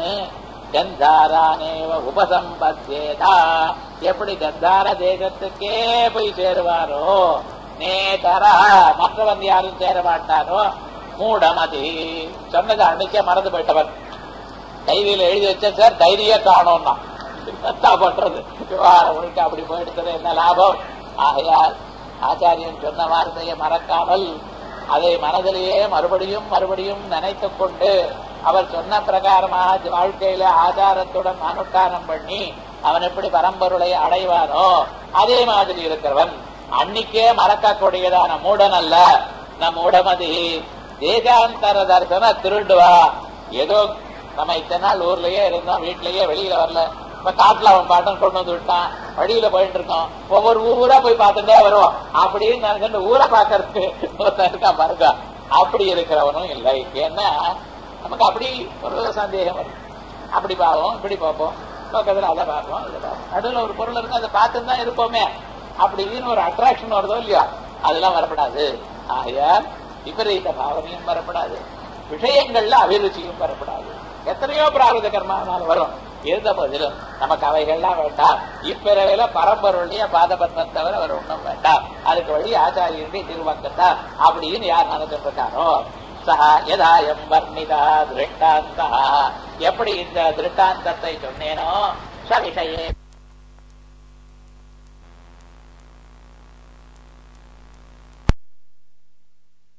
கந்தாரானேவ உபசம்பத்தேதா எப்படி கந்தார தேசத்துக்கே போய் சேருவாரோ நேதரா மற்றவன் யாரும் சேர மாட்டாரோ மூடமதி சொன்னதை அன்னைக்கே மறந்து போயிட்டவன் டைரியில எழுதி வச்ச சார் டைரியே காணோம்னா என்னத்தா பண்றது விவகாரம் முழுக்க அப்படி போயிடுறது என்ன லாபம் ஆகையால் ஆச்சாரியன் சொன்ன வார்த்தையை மறக்காமல் அதை மனதிலேயே மறுபடியும் மறுபடியும் நினைத்துக் கொண்டு அவர் சொன்ன பிரகாரமாக வாழ்க்கையில ஆச்சாரத்துடன் அனுஷ்டானம் பண்ணி அவன் எப்படி பரம்பொருளை அடைவானோ அதே மாதிரி இருக்கிறவன் அன்னிக்கே மறக்கக்கூடியதான மூடன் அல்ல நம் மூடமதி தேசாந்தர தரிசன திருடுவா ஏதோ நம்ம இத்தனை நாள் ஊர்லயே இருந்தோம் வீட்லயே வெளியில வரல இப்ப காட்டுல அவன் பாட்டன் கொண்டு வந்து விட்டான் வழியில போயிட்டு இருக்கோம் ஒவ்வொரு ஊரா போய் பார்த்துட்டே வருவோம் அப்படின்னு நினைச்சுட்டு ஊரை பாக்கறதுக்கு ஒருத்தன் இருக்கான் பாருங்க அப்படி இருக்கிறவனும் இல்லை ஏன்னா நமக்கு அப்படி ஒரு சந்தேகம் வரும் அப்படி பார்ப்போம் இப்படி பார்ப்போம் பக்கத்துல அதை பார்ப்போம் இதை பார்ப்போம் நடுவில் ஒரு பொருள் இருக்கு அதை பார்த்துட்டு தான் இருப்போமே அப்படின்னு ஒரு அட்ராக்ஷன் வருதோ இல்லையா அதெல்லாம் வரப்படாது ஆகையால் விபரீத பாவனையும் வரப்படாது விஷயங்கள்ல அபிருச்சியும் வரப்படாது எத்தனையோ பிராரத கர்மானாலும் வரும் இருந்த போதிலும் நமக்கு அவைகள்லாம் வேண்டாம் இப்பிறவையில பரம்பொருடைய பாதபத்மம் தவிர அவர் ஒண்ணும் வேண்டாம் அதுக்கு வழி ஆச்சாரியனுடைய திருவாக்கத்தான் அப்படின்னு யார் நினைச்சிட்டு இருக்காரோ சஹா யதாயம் வர்ணிதா திருஷ்டாந்தா எப்படி இந்த திருஷ்டாந்தத்தை சொன்னேனோ சவிஷயே